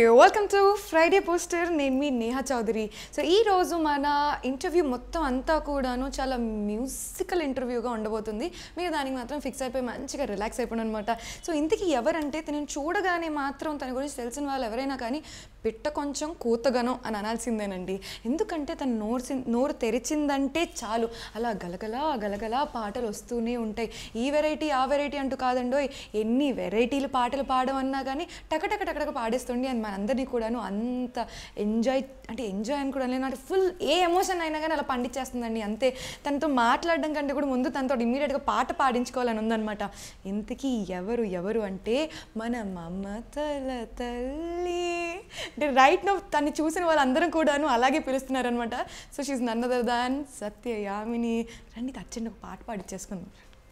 Welcome to Friday poster నేను మీ Neha Chowdary so ఈ రోజు మన ఇంటర్వ్యూ మొత్తం అంతా కూడాను చాలా మ్యూజికల్ ఇంటర్వ్యూగా ఉండబోతుంది మీరు దానికి మాత్రం ఫిక్స్ అయిపోయి మంచిగా రిలాక్స్ అయిపోయిన అనమాట సో ఇంతకీ ఎవరంటే తనని చూడగానే మాత్రం తన గురించి తెలిసిన వాళ్ళు ఎవరైనా కానీ పిట్ట కొంచెం కూతగనం అని అనాల్సిందేనండి ఎందుకంటే తను నోరు సి- నోరు తెరిచిందంటే చాలు అలా గలగలా గలగలా పాటలు వస్తూనే ఉంటాయి ఈ వెరైటీ ఆ వెరైటీ అంటూ కాదండోయ్ ఎన్ని వెరైటీలు పాటలు పాడమన్నా కానీ టకటక టకటక పాడేస్తుండే అని మనందరినీ కూడాను అంత ఎంజాయ్ అంటే ఎంజాయ్ అని కూడా లేను అంటే ఫుల్ ఏ ఎమోషన్ అయినా కానీ అలా పండించేస్తుందండి అంతే తనతో మాట్లాడడం కంటే కూడా ముందు తనతో ఇమీడియట్గా పాట పాడించుకోవాలని ఉందన్నమాట ఇంతకీ ఎవరు ఎవరు అంటే మన మమతల తల్లి అంటే రైట్ నో తన్ని చూసిన వాళ్ళందరం కూడాను అలాగే పిలుస్తున్నారనమాట so she's none other than Satya Yamini రండి తచ్చండి ఒక పాట పాడిచ్చేసుకుందాం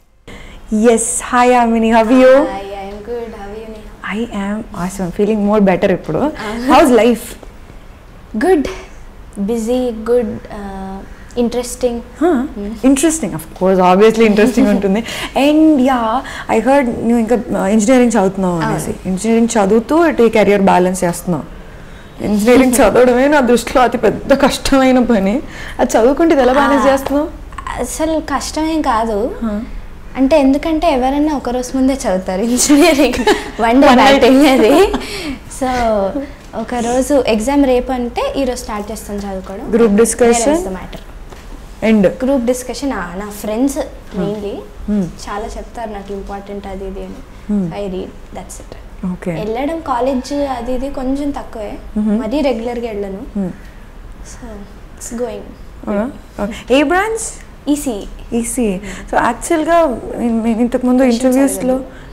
yes hi Yamini how you Hi, I'm good. How are you, Neha? I am awesome feeling more better ఇప్పుడు how's life Good. Busy, good, uh, interesting. Interesting of course obviously interesting ఉంటుంది and yeah I heard నువ్వు ఇంకా engineering చదువుతున్నావు అనేసి engineering చదువుతూ ఇటు career balance చేస్తున్నావు engineering చదవడమే నా దృష్టిలో అతి పెద్ద కష్టమైన పని అది చదువుకుంటే ఇది ఎలా బ్యాలెన్స్ చేస్తున్నావు అసలు కష్టమేం కాదు అంటే ఎందుకంటే ఎవరైనా ఒక రోజు ముందే చదువుతారు ఇంజనీరింగ్ వన్ డే బ్యాటింగ్ అది సో ఒక రోజు ఎగ్జామ్ రేపు అంటే ఈరోజు స్టార్ట్ చేస్తాను చదువుకోవడం Group discussion? Matter and group discussion నా ఫ్రెండ్స్ మెయిన్లీ చాలా చెప్తారు నాకు ఇంపార్టెంట్ అది ఇది అని I read that's it okay వెళ్ళడం కాలేజ్ అది ఇది కొంచెం తక్కువే మరీ రెగ్యులర్గా వెళ్ళను సో ఇట్స్ గోయింగ్ ఏ బ్రాంచ్ ఈసీ ఈసీ సో యాక్చువల్గా ఇంతకుముందు ఇంటర్వ్యూస్లో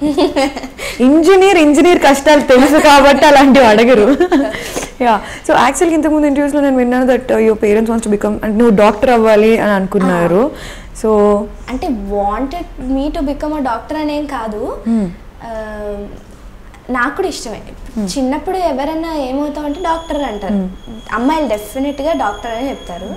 ఇంజనీర్ ఇంజనీర్ కష్టాలు తెలుసు కాబట్టి అలాంటివి అడగరు యా సో యాక్చువల్గా ఇంతకుముందు ఇంటర్వ్యూస్లో నేను విన్నాను that your parents wants to become అంటే నువ్వు డాక్టర్ అవ్వాలి అని అనుకున్నారు సో అంటే wanted me to become a doctor అనేం కాదు ఆ, నాకు కూడా ఇష్టమే చిన్నప్పుడు ఎవరైనా ఏమవుతావు అంటే డాక్టర్ అంటారు అమ్మాయిలు డెఫినెట్గా డాక్టర్ అని చెప్తారు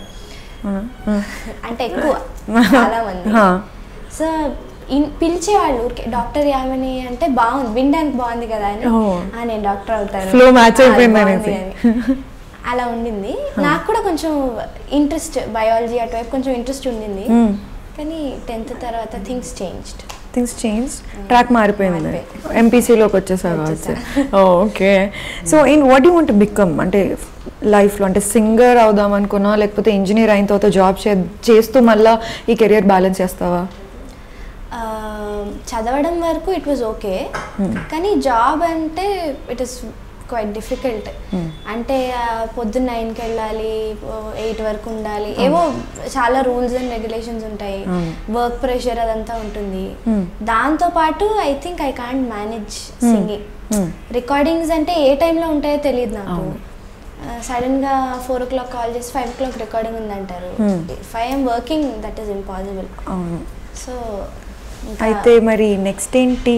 అంటే ఎక్కువ చాలా మంది సో ఇన్- పిలిచేవాళ్ళు ఊరికే డాక్టర్ యామని అంటే బాగుంది వినడానికి బాగుంది కదా అని Oh. "ఆ, నేను డాక్టర్ అవుతాను Flow match "ఆ, అయిపోయింది బాగుంది" అనేసి. అని. అలా ఉండింది నాకు కూడా కొంచెం ఇంట్రెస్ట్ బయాలజీ అటువైపు కొంచెం ఇంట్రెస్ట్ ఉండింది కానీ టెన్త్ తర్వాత things changed things change track మారిపోయింది మారిపోయి. ఎంపీసీలోకి వచ్చేసావు కావచ్చు okay so in what you want become అంటే లైఫ్లో అంటే సింగర్ అవుదాం అనుకున్నా లేకపోతే ఇంజనీర్ అయిన తర్వాత జాబ్ చేస్తూ మళ్ళీ ఈ కెరియర్ బ్యాలెన్స్ చేస్తావా ఆ, చదవడం వరకు ఇట్ వాజ్ ఓకే కానీ జాబ్ అంటే ఇట్ ఇస్ క్వైట్ డిఫికల్ట్ అంటే ఆ, పొద్దున్న నైన్కి వెళ్ళాలి ఎయిట్ వరకు ఉండాలి ఏవో చాలా రూల్స్ అండ్ రెగ్యులేషన్స్ ఉంటాయి వర్క్ ప్రెషర్ అదంతా ఉంటుంది దాంతో పాటు I think I can't manage singing recordings అంటే ఏ టైంలో ఉంటాయో తెలియదు నాకు సడన్గా ఫోర్ ఓ క్లాక్ కాల్ చేసి ఫైవ్ ఓ క్లాక్ రికార్డింగ్ ఉందంటారు if I'm working that is impossible అవును సో అయితే మరి నెక్స్ట్ ఏంటి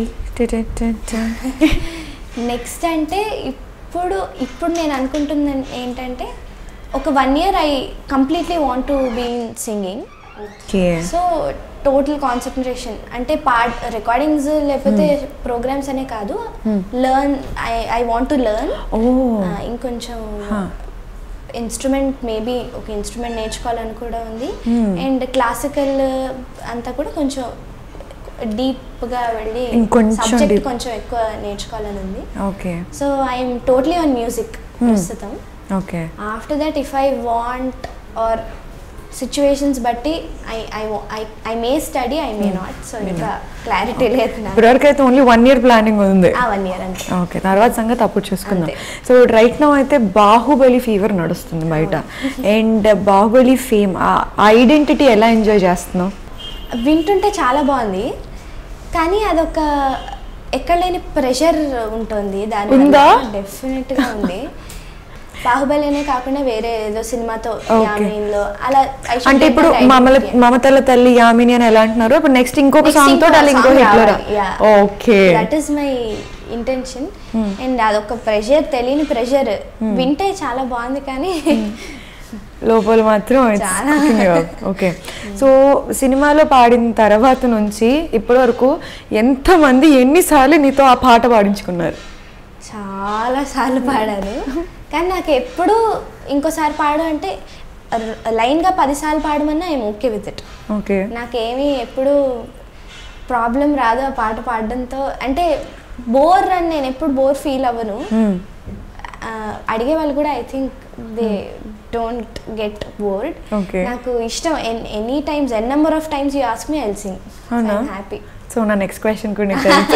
నెక్స్ట్ అంటే ఇప్పుడు ఇప్పుడు నేను అనుకుంటుంది ఏంటంటే ఒక one year I completely want to be singing okay so total concentration అంటే పార్ట్ రికార్డింగ్స్ లేకపోతే ప్రోగ్రామ్స్ అనే కాదు learn I I want to learn ఓ ఇంకొంచెం ఇన్స్ట్రుమెంట్ మేబీ ఒక ఇన్స్ట్రుమెంట్ నేర్చుకోవాలని కూడా ఉంది అండ్ క్లాసికల్ అంతా కూడా కొంచెం డీప్గా వెళ్ళి ఇంకొంచెం సబ్జెక్ట్ deep. కొంచెం ఎక్కువ నేర్చుకోవాలని ఉంది okay so I'm totally on music ప్రస్తుతం okay after that if I want or situations బట్టి I I I may study I may not so ఇంకా క్లారిటీ లేదు నాకు ఇప్పటివరకైతే ఓన్లీ వన్ ఇయర్ ప్లానింగ్ ఉంది ఆ వన్ ఇయర్ అంతే ఓకే తర్వాత సంగతి అప్పుడు చూసుకుందాం అంతే. సో రైట్ నౌ అయితే బాహుబలి ఫీవర్ నడుస్తుంది బయట అండ్ బాహుబలి ఫేమ్ ఆ ఐడెంటిటీ ఎలా ఎంజాయ్ చేస్తున్నావు వింటుంటే చాలా బాగుంది కానీ అదొక ఎక్కడ లేని ప్రెషర్ ఉంటుంది దాని ఉందా? డెఫినెట్ గా ఉంది బాహుబలి అనే కాకుండా వేరే ఏదో సినిమాతో Okay. యామీన్లో అలా I should అంటే get ఇప్పుడు that మమల identity. మమతల తల్లి యామిని అని ఎలా అంటున్నారు ఇప్పుడు నెక్స్ట్ ఇంకొక Next సాంగ్ తో ఇంకో అలా ఇంకో song హిట్ లో రావాలి. Yeah. Okay that is my intention and అదొక ప్రెషర్ తెలియని ప్రెషర్ వింటే చాలా బాగుంది కానీ లోపల మాత్రం చాలా. ఓకే సో సినిమాలో పాడిన తర్వాత నుంచి ఇప్పటి వరకు ఎంతమంది ఎన్నిసార్లు నీతో ఆ పాట పాడించుకున్నారు చాలా సార్లు పాడాను కానీ నాకు ఎప్పుడు ఇంకోసారి పాడు అంటే ర- లైన్గా పదిసార్లు పాడమన్నా I'm okay with it okay నాకేమీ ఎప్పుడు ప్రాబ్లం రాదు ఆ పాట పాడడంతో అంటే బోర్ అని నేను ఎప్పుడు బోర్ ఫీల్ అవ్వను ఆ, అడిగే వాళ్ళు కూడా I think they don't get bored Okay. నాకు ఇష్టం any times n number of times you ask me ఎల్సింగ్ అవునా? హ్యాపీ సో నా నెక్స్ట్ క్వశ్చన్ కూడా నీకు తెలుసు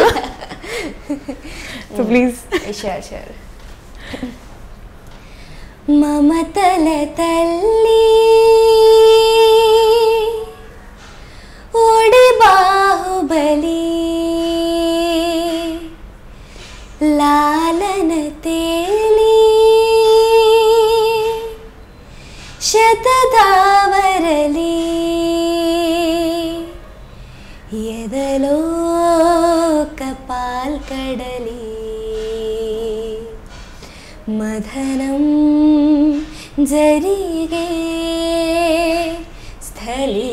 సో ప్లీజ్ షూర్ షూర్ మమతల తల్లి ఓడి బాహుబలి లాలన తేలి శతదావరలి ఎదలో కపాల్ కడలి మధనం జరిగే స్థలి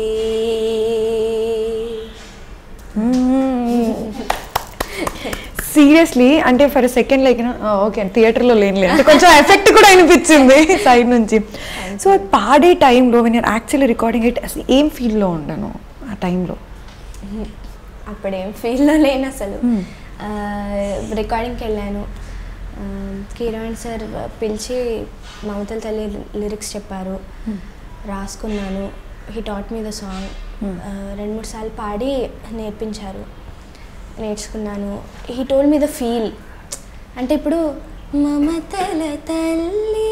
సీరియస్లీ అంటే ఫర్ సెకండ్ లైక్ ఓకే థియేటర్లో లేని అంటే కొంచెం ఎఫెక్ట్ కూడా అనిపించింది సైడ్ నుంచి సో పాడే టైంలో when you're actually recording it అసలు ఏం ఫీల్లో ఉండను ఆ టైంలో అప్పుడేం ఫీల్లో లేను అసలు రికార్డింగ్కి వెళ్ళాను ఆ, కీరవాణి సార్ పిలిచి మమతల తల్లి లిరిక్స్ చెప్పారు రాసుకున్నాను he taught me the song రెండు మూడు సార్లు పాడి నేర్పించారు నేర్చుకున్నాను he told me the feel అంటే ఇప్పుడు మమతల తల్లి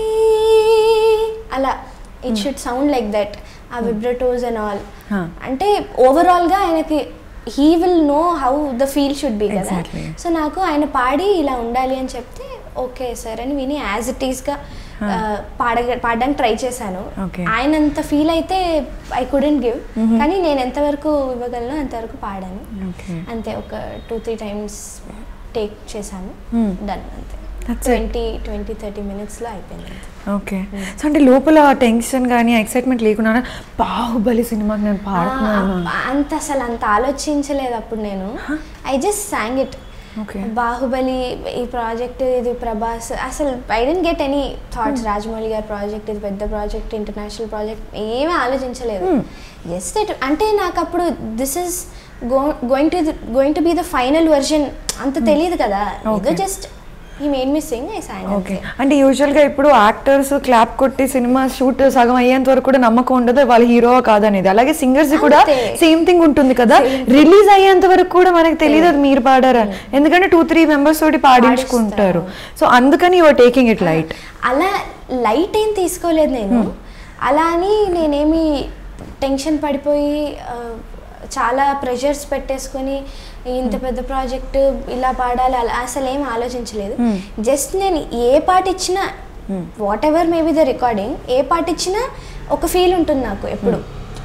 అలా it should sound like that ఆ విబ్రటోస్ అండ్ ఆల్ Huh. అంటే ఓవరాల్గా ఆయనకి he will know how the feel should be కదా Exactly. సో నాకు ఆయన పాడి ఇలా ఉండాలి అని చెప్తే ఓకే సార్ అని విని యాజ్ ఇట్ ఈస్గా పాడ పాడడానికి ట్రై చేశాను Okay. ఆయన అంత ఫీల్ అయితే ఐ కుడెంట్ గివ్ కానీ నేను ఎంతవరకు ఇవ్వగలను అంతవరకు పాడాను ఓకే అంతే ఒక టూ త్రీ టైమ్స్ టేక్ చేశాను Hmm. డన్ అంతే That's it. Twenty twenty thirty మినిట్స్లో అయిపోయింది అంతే. ఓకే సో అంటే లోపల టెన్షన్ కానీ ఎక్సైట్మెంట్ లేకుండా బాహుబలి సినిమాకి నేను పాడుతున్నాను ఆ, అంత అసలు అంత ఆలోచించలేదు అప్పుడు నేను I just sang it okay Baahubali ఈ ప్రాజెక్ట్ ఇది ప్రభాస్ అసలు I didn't get any thoughts Rajamouli గారి ప్రాజెక్ట్ ఇది పెద్ద ప్రాజెక్ట్ ఇంటర్నేషనల్ ప్రాజెక్ట్ ఏమీ ఆలోచించలేదు జస్ట్ ఇట్ అంటే నాకు అప్పుడు this is going to going to be the final version అంత తెలియదు కదా ఏదో Okay. జస్ట్ ఈ made me sing I sang okay అంటే యూజువల్గా ఇప్పుడు యాక్టర్స్ క్లాప్ కొట్టి సినిమా షూట్ సగం అయ్యేంత వరకు కూడా నమ్మకం ఉండదు వాళ్ళ హీరో కాదనేది అలాగే సింగర్స్ కూడా అంతే. సేమ్ థింగ్ ఉంటుంది కదా రిలీజ్ అయ్యేంత వరకు కూడా మనకు తెలియదు అది మీరు పాడారా ఎందుకంటే టూ త్రీ మెంబర్స్ తోటి పాడించుకుంటారు సో అందుకని యువర్ టేకింగ్ ఇట్ లైట్ అలా లైట్ ఏం తీసుకోలేదు నేను అలా అని నేనేమి టెన్షన్ పడిపోయి ఆ, చాలా ప్రెషర్స్ పెట్టేసుకొని ఇంత పెద్ద ప్రాజెక్ట్ ఇలా పాడాలి అలా అసలు ఏం ఆలోచించలేదు జస్ట్ నేను ఏ పాట ఇచ్చినా whatever maybe the recording ఏ పాట ఇచ్చినా ఒక ఫీల్ ఉంటుంది నాకు ఎప్పుడు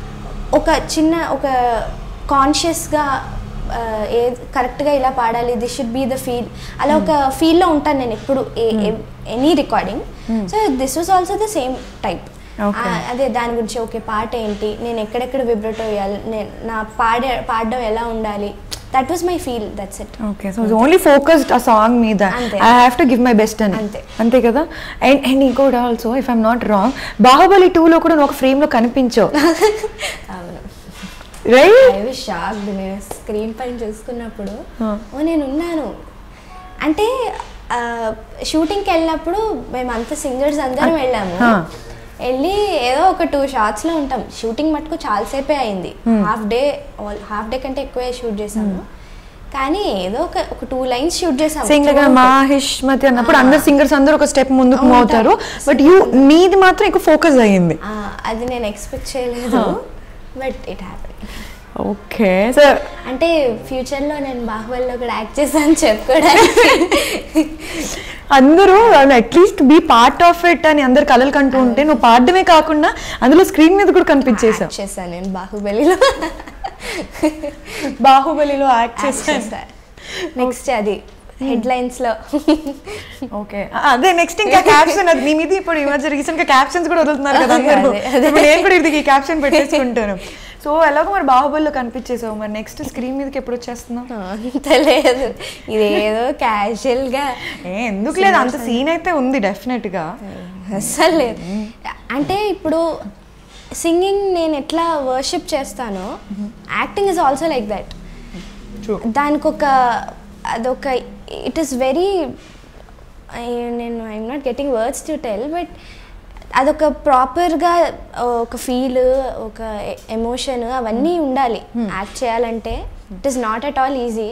ఒక చిన్న ఒక కాన్షియస్గా ఏ కరెక్ట్గా ఇలా పాడాలి this should be the feel అలా ఒక ఫీల్లో ఉంటాను నేను ఎప్పుడు any recording so this was also the same type Okay. అదే దాని గురించి ఓకే పాట ఏంటి నేను ఎక్కడెక్కడ విబ్రటో వేయాలి నేను నా పాడే పాడడం ఎలా ఉండాలి that was my feel that's it okay so only focused ఆ సాంగ్ మీద అంతే. I have to give my best అని అంతే. అంతే కదా అండ్ అండ్ ఇంకోటి also if I'm not wrong Baahubali టూలో కూడా నువ్వు ఒక ఫ్రేమ్లో కనిపించావు అవును రైట్ ఐ విష్ షాక్ నేను స్క్రీన్ పైన చూసుకున్నప్పుడు Huh. ఓ నేను ఉన్నాను అంటే షూటింగ్కి వెళ్ళినప్పుడు మేము అంత సింగర్స్ అందరం వెళ్ళాము Huh. వెళ్ళి ఏదో ఒక టూ షార్ట్స్లో ఉంటాం షూటింగ్ మటుకు చాలాసేపే అయింది హాఫ్ డే హాఫ్ డే కంటే ఎక్కువే షూట్ చేసాము కానీ ఏదో ఒక ఒక టూ లైన్స్ షూట్ చేసాము సింగ్ దగ్గర మాహిష్మతి అన్నప్పుడు అందరు సింగర్స్ అందరూ ఒక స్టెప్ ముందుకు మూవ్ అవుతారు బట్ యూ నీది మాత్రం ఎక్కువ ఫోకస్ అయ్యింది ఆ, అది నేను ఎక్స్పెక్ట్ చేయలేదు but it happy okay so అంటే ఫ్యూచర్లో నేను బాహుబలిలో కూడా యాక్ట్ చేశాను చెప్పుకోవడానికి అందరూ at least be part of it అని అందరు కలలు కంటూ ఉంటే నువ్వు పాడడమే కాకుండా అందులో స్క్రీన్ మీద కూడా కనిపించేసావు యాక్ట్ చేశాను నేను బాహుబలిలో బాహుబలిలో యాక్ట్ నెక్స్ట్ అది హెడ్లైన్స్లో ఓకే అదే నెక్స్ట్ ఇంకా క్యాప్షన్ అది నీ మీద ఇప్పుడు ఈ మధ్య రీసెంట్ గా క్యాప్షన్స్ కూడా వదులుతున్నారు కదా అందరూ అదే, అదే. ఇప్పుడు నేను కూడా ఇది ఈ క్యాప్షన్ పెట్టేసుకుంటాను సో ఎలాగో మరి బాహుబలిలో కనిపించేసావు మరి నెక్స్ట్ స్క్రీన్ మీదకి ఎప్పుడు వచ్చేస్తున్నావు అంత లేదు ఇదేదో క్యాజువల్గా ఏ ఎందుకు లేదు అంత సీన్ అయితే ఉంది డెఫినెట్ గా అస్సలు లేదు అంటే ఇప్పుడు సింగింగ్ నేను ఎట్లా వర్షిప్ చేస్తానో acting is also like that True. దానికి ఒక అదొక ఇట్ ఈస్ వెరీ నేను I'm not getting words to tell but అదొక ప్రాపర్గా ఒక ఫీల్ ఒక ఎమోషన్ అవన్నీ ఉండాలి యాక్ట్ చేయాలంటే it is not at all easy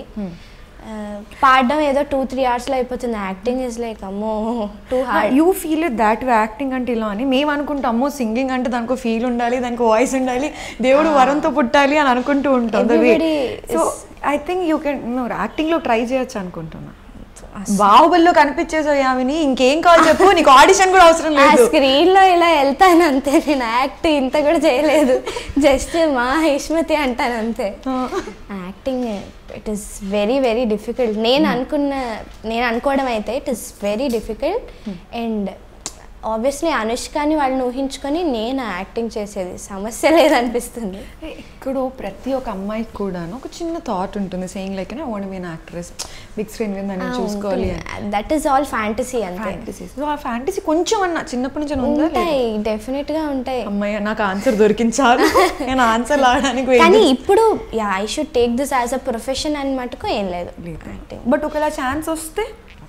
పాడడం ఏదో టూ త్రీ అవర్స్లో అయిపోతుంది యాక్టింగ్ ఇస్ లైక్ అమ్మో too hard you feel it that way acting అంటే ఇలా అని మేము అనుకుంటాం అమ్మో సింగింగ్ అంటే దానికి ఫీల్ ఉండాలి దానికి వాయిస్ ఉండాలి దేవుడు వరంతో పుట్టాలి అని అనుకుంటూ ఉంటాం Everybody so I think you can నువ్వు యాక్టింగ్ లో ట్రై చేయొచ్చు అనుకుంటున్నా బాహుబలిలో కనిపించేసావు యామిని ఇంకేం కావాలి చెప్పు నీకు ఆడిషన్ కూడా అవసరం ఆ లేదు స్క్రీన్ లో ఇలా వెళ్తాను అంతే నేను యాక్ట్ ఇంత కూడా చేయలేదు జస్ట్ మా హిష్మతి అంటాను అంతే acting it is very very difficult నేను అనుకున్న నేను అనుకోవడం అయితే it is very difficult and obviously అనుష్కని వాళ్ళని ఊహించుకొని నేను యాక్టింగ్ చేసేది సమస్య లేదనిపిస్తుంది ఇక్కడ ప్రతి ఒక్క అమ్మాయికి కూడా ఒక చిన్న థాట్ ఉంటుంది saying like I want be actress big screen మీద నన్ను చూసుకోవాలి అని దట్ ఈస్ ఆల్ ఫ్యాంటసీ అంతే ఫ్యాంటసీ సో ఆ ఫ్యాంటసీ కొంచెం అన్న చిన్నప్పటి నుంచి ఉందా లేదా? ఉంటాయి డెఫినెట్ గా ఉంటాయి అమ్మాయి నాకు ఆన్సర్ దొరికించాలి నేను ఆన్సర్ లాడడానికి wait కానీ ఇప్పుడు yeah I should take this as a profession అని మటుకు ఏం లేదు యాక్టింగ్ బట్ ఒకవేళ ఛాన్స్ వస్తే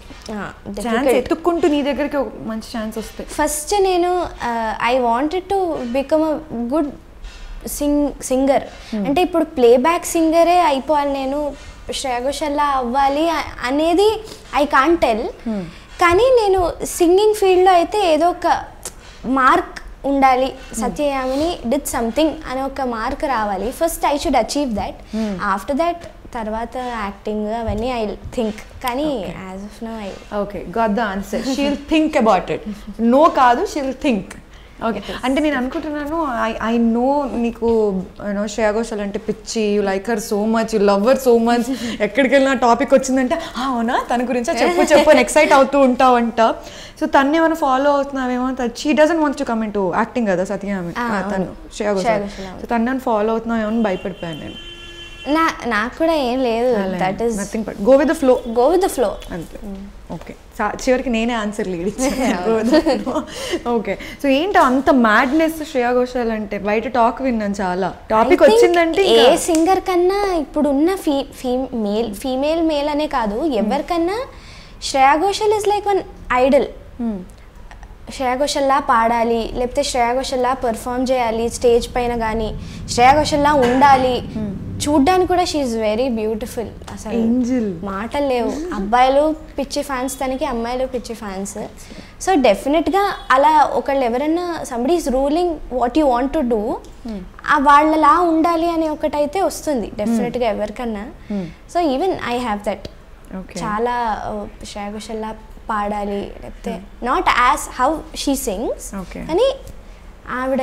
ఛాన్స్ ఎత్తుక్కుంటూ నీ దగ్గరికి ఒక మంచి ఛాన్స్ వస్తే ఫస్ట్ నేను I wanted to become a good sing singer అంటే ఇప్పుడు ప్లేబ్యాక్ సింగరే అయిపోవాలి నేను శ్రేయా ఘోషల్లా అవ్వాలి అ- అనేది ఐ కాన్ టెల్ కానీ నేను సింగింగ్ ఫీల్డ్లో అయితే ఏదో ఒక మార్క్ ఉండాలి సత్యయామిని డిడ్ సంథింగ్ అనే ఒక మార్క్ రావాలి first I should achieve that after that తర్వాత యాక్టింగ్ అవన్నీ ఐ థింక్ కానీ as of now I okay got the answer she'll think about it no కాదు షీల్ థింక్ ఓకే అంటే నేను అనుకుంటున్నాను ఐ ఐ నో నీకు యూనో శ్రేయా ఘోషాల్ అంటే పిచ్చి you like her so much you love her so much ఎక్కడికి వెళ్ళినా టాపిక్ వచ్చిందంటే "ఆ, అవునా తన గురించా చెప్పు చెప్పు అని ఎక్సైట్ అవుతూ ఉంటావంట సో తను ఏమైనా ఫాలో అవుతున్నావేమో she doesn't wants to come into acting కదా సత్యగామి ఆ, తను అవును. శ్రేయా శ్రేయా ఘోషాల్ ఘోషాల్, అవును. సో తను నన్ను ఫాలో అవుతున్నావేమో అని భయపడిపోయాను నేను నా నాకు కూడా ఏం లేదు that is nothing but go with the flow go with the flow అంతే ఓకే చివరికి నేనే ఆన్సర్ లీడ్ ఇచ్చాను ఓకే సో ఏంటి అంత మ్యాడ్నెస్ శ్రేయా ఘోషాల్ అంటే బయట టాక్ విన్నాను చాలా టాపిక్ వచ్చిందంటే ఏ ఇంకా- సింగర్ కన్నా ఇప్పుడున్న fe female female male అనే కాదు ఎవరికన్నా Shreya Ghoshal is like one idol Hmm. Shreya ఘోషల్లా పాడాలి లేకపోతే శ్రేయా ఘోషల్లా పెర్ఫామ్ చేయాలి స్టేజ్ పైన కానీ శ్రేయా ఘోషల్లా ఉండాలి చూడ్డానికి కూడా షీఈ్ వెరీ బ్యూటిఫుల్ అసలు Angel. మాటలు లేవు అబ్బాయిలు పిచ్చి ఫ్యాన్స్ తనకి అమ్మాయిలు పిచ్చి ఫ్యాన్స్ సో డెఫినెట్గా అలా ఒకళ్ళు ఎవరైనా somebody is ruling what you want to do ఆ వాళ్ళలా ఉండాలి అని ఒకటైతే వస్తుంది డెఫినెట్గా ఎవరికన్నా so even I have that Okay. చాలా శ్రేయా ఘోషల్లా పాడాలి లేకపోతే not as how she sings Okay. కానీ ఆవిడ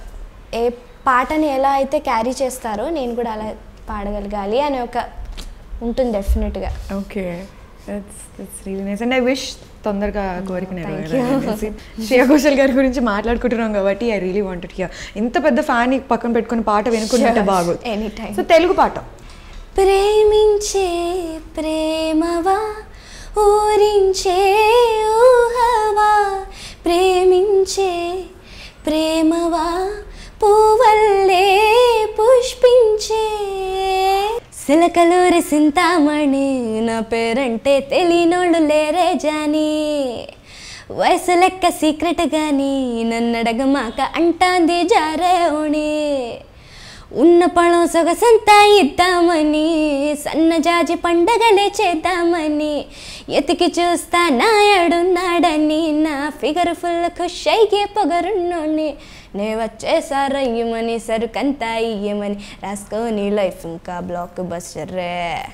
ఏ పాటని ఎలా అయితే క్యారీ చేస్తారో నేను కూడా అలా పాడగలగాలి అనే ఒక ఉంటుంది డెఫినెట్గా okay that's that's really nice and I wish తొందరగా కోరిక thank నెరవేరాలి శ్రేయా ఘోషల్ గారి గురించి మాట్లాడుకుంటున్నాం కాబట్టి ఐ రియలీ వాంటెడ్ హియర్ ఇంత పెద్ద ఫ్యాన్ పక్కన పెట్టుకుని పాట వినుకుంటుంటే Sure. బాగోదు Anytime. సో తెలుగు పాట ప్రేమించే ప్రేమవా ఊరించే ఊహవా ప్రేమించే ప్రేమవా పువ్వల్లే పుష్పించే సిలకలూరి సింతామణి నా పేరంటే తెలియనోళ్ళు లేరే జానీ వయసు లెక్క సీక్రెట్ గాని నన్నడగమాక అంటాంది జారే ఓణి ఉన్న పళం సొగసంతా ఇద్దామని సన్నజాజి పండగలే చేద్దామని ఎతికి చూస్తా నాయడున్నాడని నా ఫిగర్ ఫుల్ ఖుష్ అయ్యే పొగరున్నోని నే వచ్చేసారయ్యమని సరుకంతా ఇయ్యమని రాసుకోని లైఫ్ ఇంకా బ్లాక్ బస్టర్ రే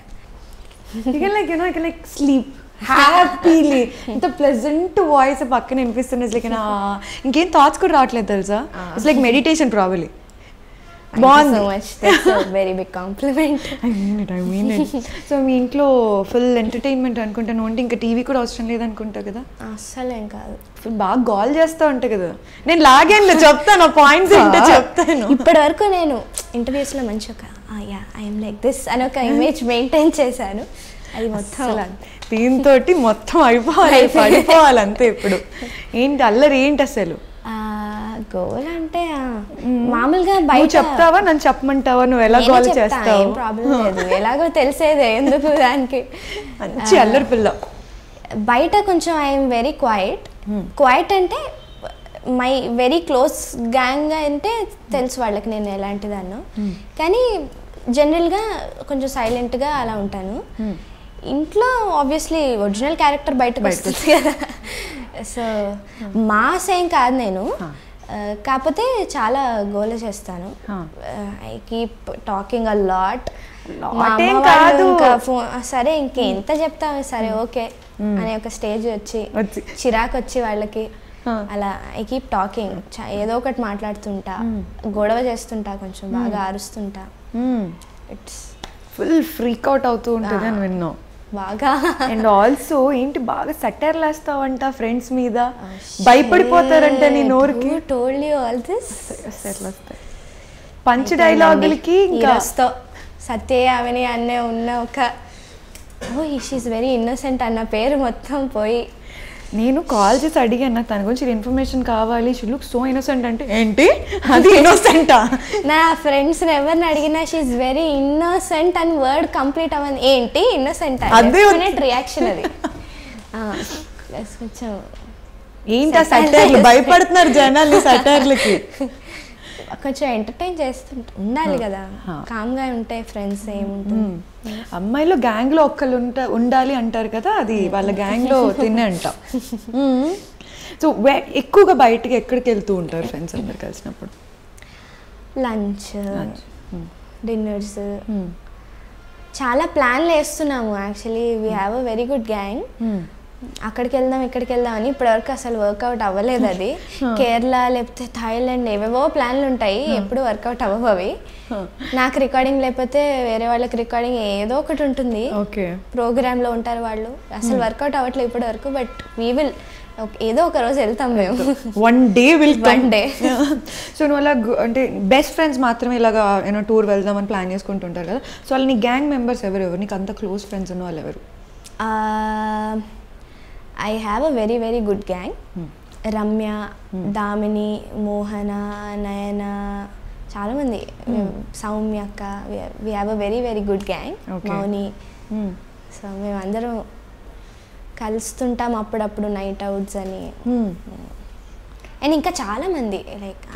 you can like you know you can like sleep happily ఇంత ప్లెజెంట్ వాయిస్ పక్కన వినిపిస్తుంది లైక్ ఇంకేం థాట్స్ కూడా రావట్లేదు తెలుసా ఇట్స్ లైక్ మెడిటేషన్ ప్రాబలీ బాగుంది. So much that's very big compliment I mean it I mean it so మీ ఇంట్లో ఫుల్ ఎంటర్టైన్మెంట్ అనుకుంటాను అంటే ఇంకా టీవీ కూడా అవసరం లేదనుకుంటా కదా అస్సలేం కాదు ఫుల్ బాగా గాల్ చేస్తా ఉంటా కదా నేను లాగాను చెప్తాను పాయింట్స్ ఏంటో చెప్తాను ఇప్పటి వరకు నేను ఇంటర్వ్యూస్లో మంచి ఒక యా ఐఎమ్ లైక్ దిస్ అని ఒక ఇమేజ్ మెయింటైన్ చేశాను అది మొత్తం దీంతో మొత్తం అయిపోవాలి పడిపోవాలి అంతే ఇప్పుడు ఏంటి అల్లరి ఏంటి అసలు గోల్ అంటే ఆ, మామూలుగా నువ్వు బయట చెప్తావా నన్ను చెప్పమంటావా నువ్వు ఎలా నేనే గోల్ చెప్తా, చేస్తావు ఏం ప్రాబ్లం లేదు ఎలాగో తెలిసేదే ఎందుకు దానికి మంచి అల్లరి పిల్ల బయట కొంచెం ఐఎమ్ వెరీ క్వైట్ క్వైట్ అంటే మై వెరీ క్లోజ్ గ్యాంగ్ అంటే తెలుసు వాళ్ళకి నేను ఎలాంటిదాన్నో కానీ జనరల్గా కొంచెం సైలెంట్గా అలా ఉంటాను ఇంట్లో ఆబ్వియస్లీ ఒరిజినల్ క్యారెక్టర్ బయటకు వస్తుంది కదా సో మాస్ ఏం కాదు నేను ఆ, కాకపోతే చాలా గోల చేస్తాను Huh. I keep talking a lot Lot ఏం కాదు. ఫోన్ సరే ఇంకెంత చెప్తాము సరే ఓకే అనే ఒక స్టేజ్ వచ్చి వచ్చి. చిరాకు వచ్చి వాళ్ళకి Huh. అలా ఐ కీప్ టాకింగ్ ఏదో ఒకటి మాట్లాడుతుంటా గొడవ చేస్తుంటా కొంచెం బాగా అరుస్తుంటా ఇట్స్ ఫుల్ ఫ్రీక్ అవుట్ అవుతూ ఉంటుంది అని విన్నావు బాగా అండ్ ఆల్సో ఏంటి బాగా సటర్ లేస్తావంట ఫ్రెండ్స్ మీద భయపడిపోతారంట నీ నోరుకి టోల్డ్ యూ ఆల్ దిస్ ఎట్లా వస్తాయి పంచ్ డైలాగులకి ఇంకా ఈరోజుతో సత్య ఆమెని అనే ఉన్న ఒక ఓ షీఈ్ వెరీ ఇన్నోసెంట్ అన్న పేరు మొత్తం పోయి నేను కాల్ చేసి అడిగాను నాకు తన గురించి ఇన్ఫర్మేషన్ కావాలి షీ లుక్ సో ఇన్నోసెంట్ అంటే ఏంటి అది ఇన్నోసెంటా నా ఫ్రెండ్స్ ఎవరిని అడిగినా షీఈ్ వెరీ ఇన్నోసెంట్ అని వర్డ్ కంప్లీట్ అవ్వని ఏంటి ఇన్నోసెంట్ అదే రియాక్షన్ అది ఆ, plus కొంచెం ఏంటి ఆ సటర్లు భయపడుతున్నారు జనాలు సటర్లకి కొంచెం ఎంటర్టైన్ చేస్తుంటా ఉండాలి కదా కామ్గా ఉంటే ఫ్రెండ్స్ ఏముంటుంది అమ్మాయిలో గ్యాంగ్ లో ఒక్కళ్ళు ఉంట ఉండాలి అంటారు కదా అది వాళ్ళ గ్యాంగ్ లో తినే అంట సో ఎక్కువగా బయటికి ఎక్కడికి వెళ్తూ ఉంటారు ఫ్రెండ్స్ అందరు కలిసినప్పుడు లంచ్ డిన్నర్స్ చాలా ప్లాన్లు వేస్తున్నాము actually we have a very good gang అక్కడికి వెళ్దాం ఇక్కడికి వెళ్దాం అని ఇప్పటివరకు అసలు వర్కౌట్ అవ్వలేదు అది కేరళ లేకపోతే థాయిలాండ్ ఏవేవో ప్లాన్లు ఉంటాయి ఎప్పుడు వర్కౌట్ అవ్వవు అవి నాకు రికార్డింగ్ లేకపోతే వేరే వాళ్ళకి రికార్డింగ్ ఏదో ఒకటి ఉంటుంది ఓకే ప్రోగ్రామ్ లో ఉంటారు వాళ్ళు అసలు వర్కౌట్ అవ్వట్లేదు ఇప్పటి వరకు బట్ వీ విల్ ఏదో ఒక రోజు వెళ్తాం మేము one day will One day. So నువ్వు అలా గు- అంటే బెస్ట్ ఫ్రెండ్స్ మాత్రమే ఇలాగా ఏమో టూర్ వెళ్దామని ప్లాన్ చేసుకుంటుంటారు కదా సో వాళ్ళు నీ గ్యాంగ్ మెంబర్స్ ఎవరు ఎవరు నీకు అంత క్లోజ్ ఫ్రెండ్స్ ఉన్న వాళ్ళు ఎవరు I have a very very good gang Ramya Damini Mohana Nayana చాలామంది సౌమ్య అక్క we have a very very good gang Okay. Mouni so మేమందరం కలుస్తుంటాం అప్పుడప్పుడు నైట్ అవుట్స్ అని అండ్ ఇంకా చాలామంది లైక్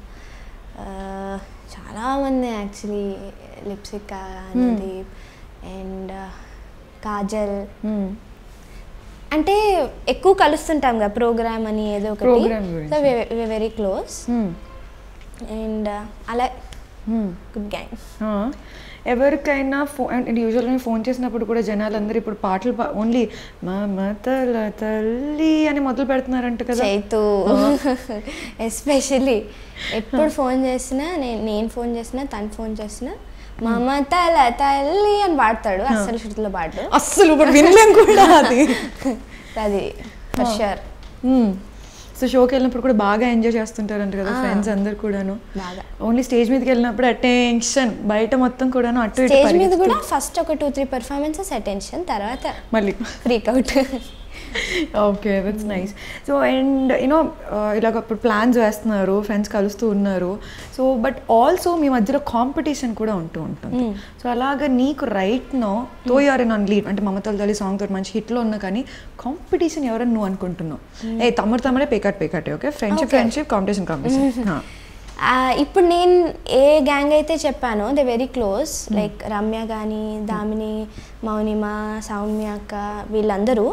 చాలామంది యాక్చువల్లీ లిప్సిక్ అనుదీప్ అండ్ కాజల్ అంటే ఎక్కువ కలుస్తుంటాం కదా ప్రోగ్రామ్ అని ఏదో ఒకటి Program గురించి. సో వెరీ క్లోజ్ అండ్ అలా గుడ్ గ్యాంగ్ ఆ, ఎవరికైనా ఫోన్ యూజువల్గా ఫోన్ చేసినప్పుడు కూడా జనాలు అందరూ ఇప్పుడు పాటలు ఓన్లీ మా తల తల్లి అని మొదలు పెడుతున్నారంట కదా చైతు ఎస్పెషలీ ఎప్పుడు ఫోన్ చేసినా నేను నేను ఫోన్ చేసినా తను ఫోన్ చేసినా మమ తల తల్లి అని పాడతాడు అస్సలు శృతిలో పాడు అస్సలు ఇప్పుడు వినలేం కూడా అది అది ఫర్ షూర్ సో షోకి వెళ్ళినప్పుడు కూడా బాగా ఎంజాయ్ చేస్తుంటారంట కదా ఫ్రెండ్స్ అందరు కూడాను బాగా ఓన్లీ స్టేజ్ మీదకి వెళ్ళినప్పుడు అటెన్షన్ బయట మొత్తం కూడాను అటు ఇటు స్టేజ్ మీద పరిగెత్తు. కూడా ఫస్ట్ ఒక టూ త్రీ పర్ఫార్మెన్సెస్ అటెన్షన్ తర్వాత మళ్ళీ freak out okay that's nice so and you know ఇలాగ ఇప్పుడు ప్లాన్స్ వేస్తున్నారు ఫ్రెండ్స్ కలుస్తూ ఉన్నారు సో బట్ ఆల్సో మీ మధ్యలో కాంపిటీషన్ కూడా ఉంటూ ఉంటుంది సో అలాగా నీకు రైట్ నో తో యూఆర్ ఇన్ ఆన్ లీడ్ అంటే మమతల తల్లి సాంగ్ తోటి మంచి హిట్లో ఉన్నా కానీ కాంపిటీషన్ ఎవరని నువ్వు అనుకుంటున్నావు ఏ తమ్ముడు తమ్ముడే పేకాట్ పేకాటే okay friendship Okay. Friendship competition competition ఆ, ఇప్పుడు నేను ఏ గ్యాంగ్ అయితే చెప్పానో they very close like Ramya కానీ దామిని మౌనిమ సౌమ్య అక్క వీళ్ళందరూ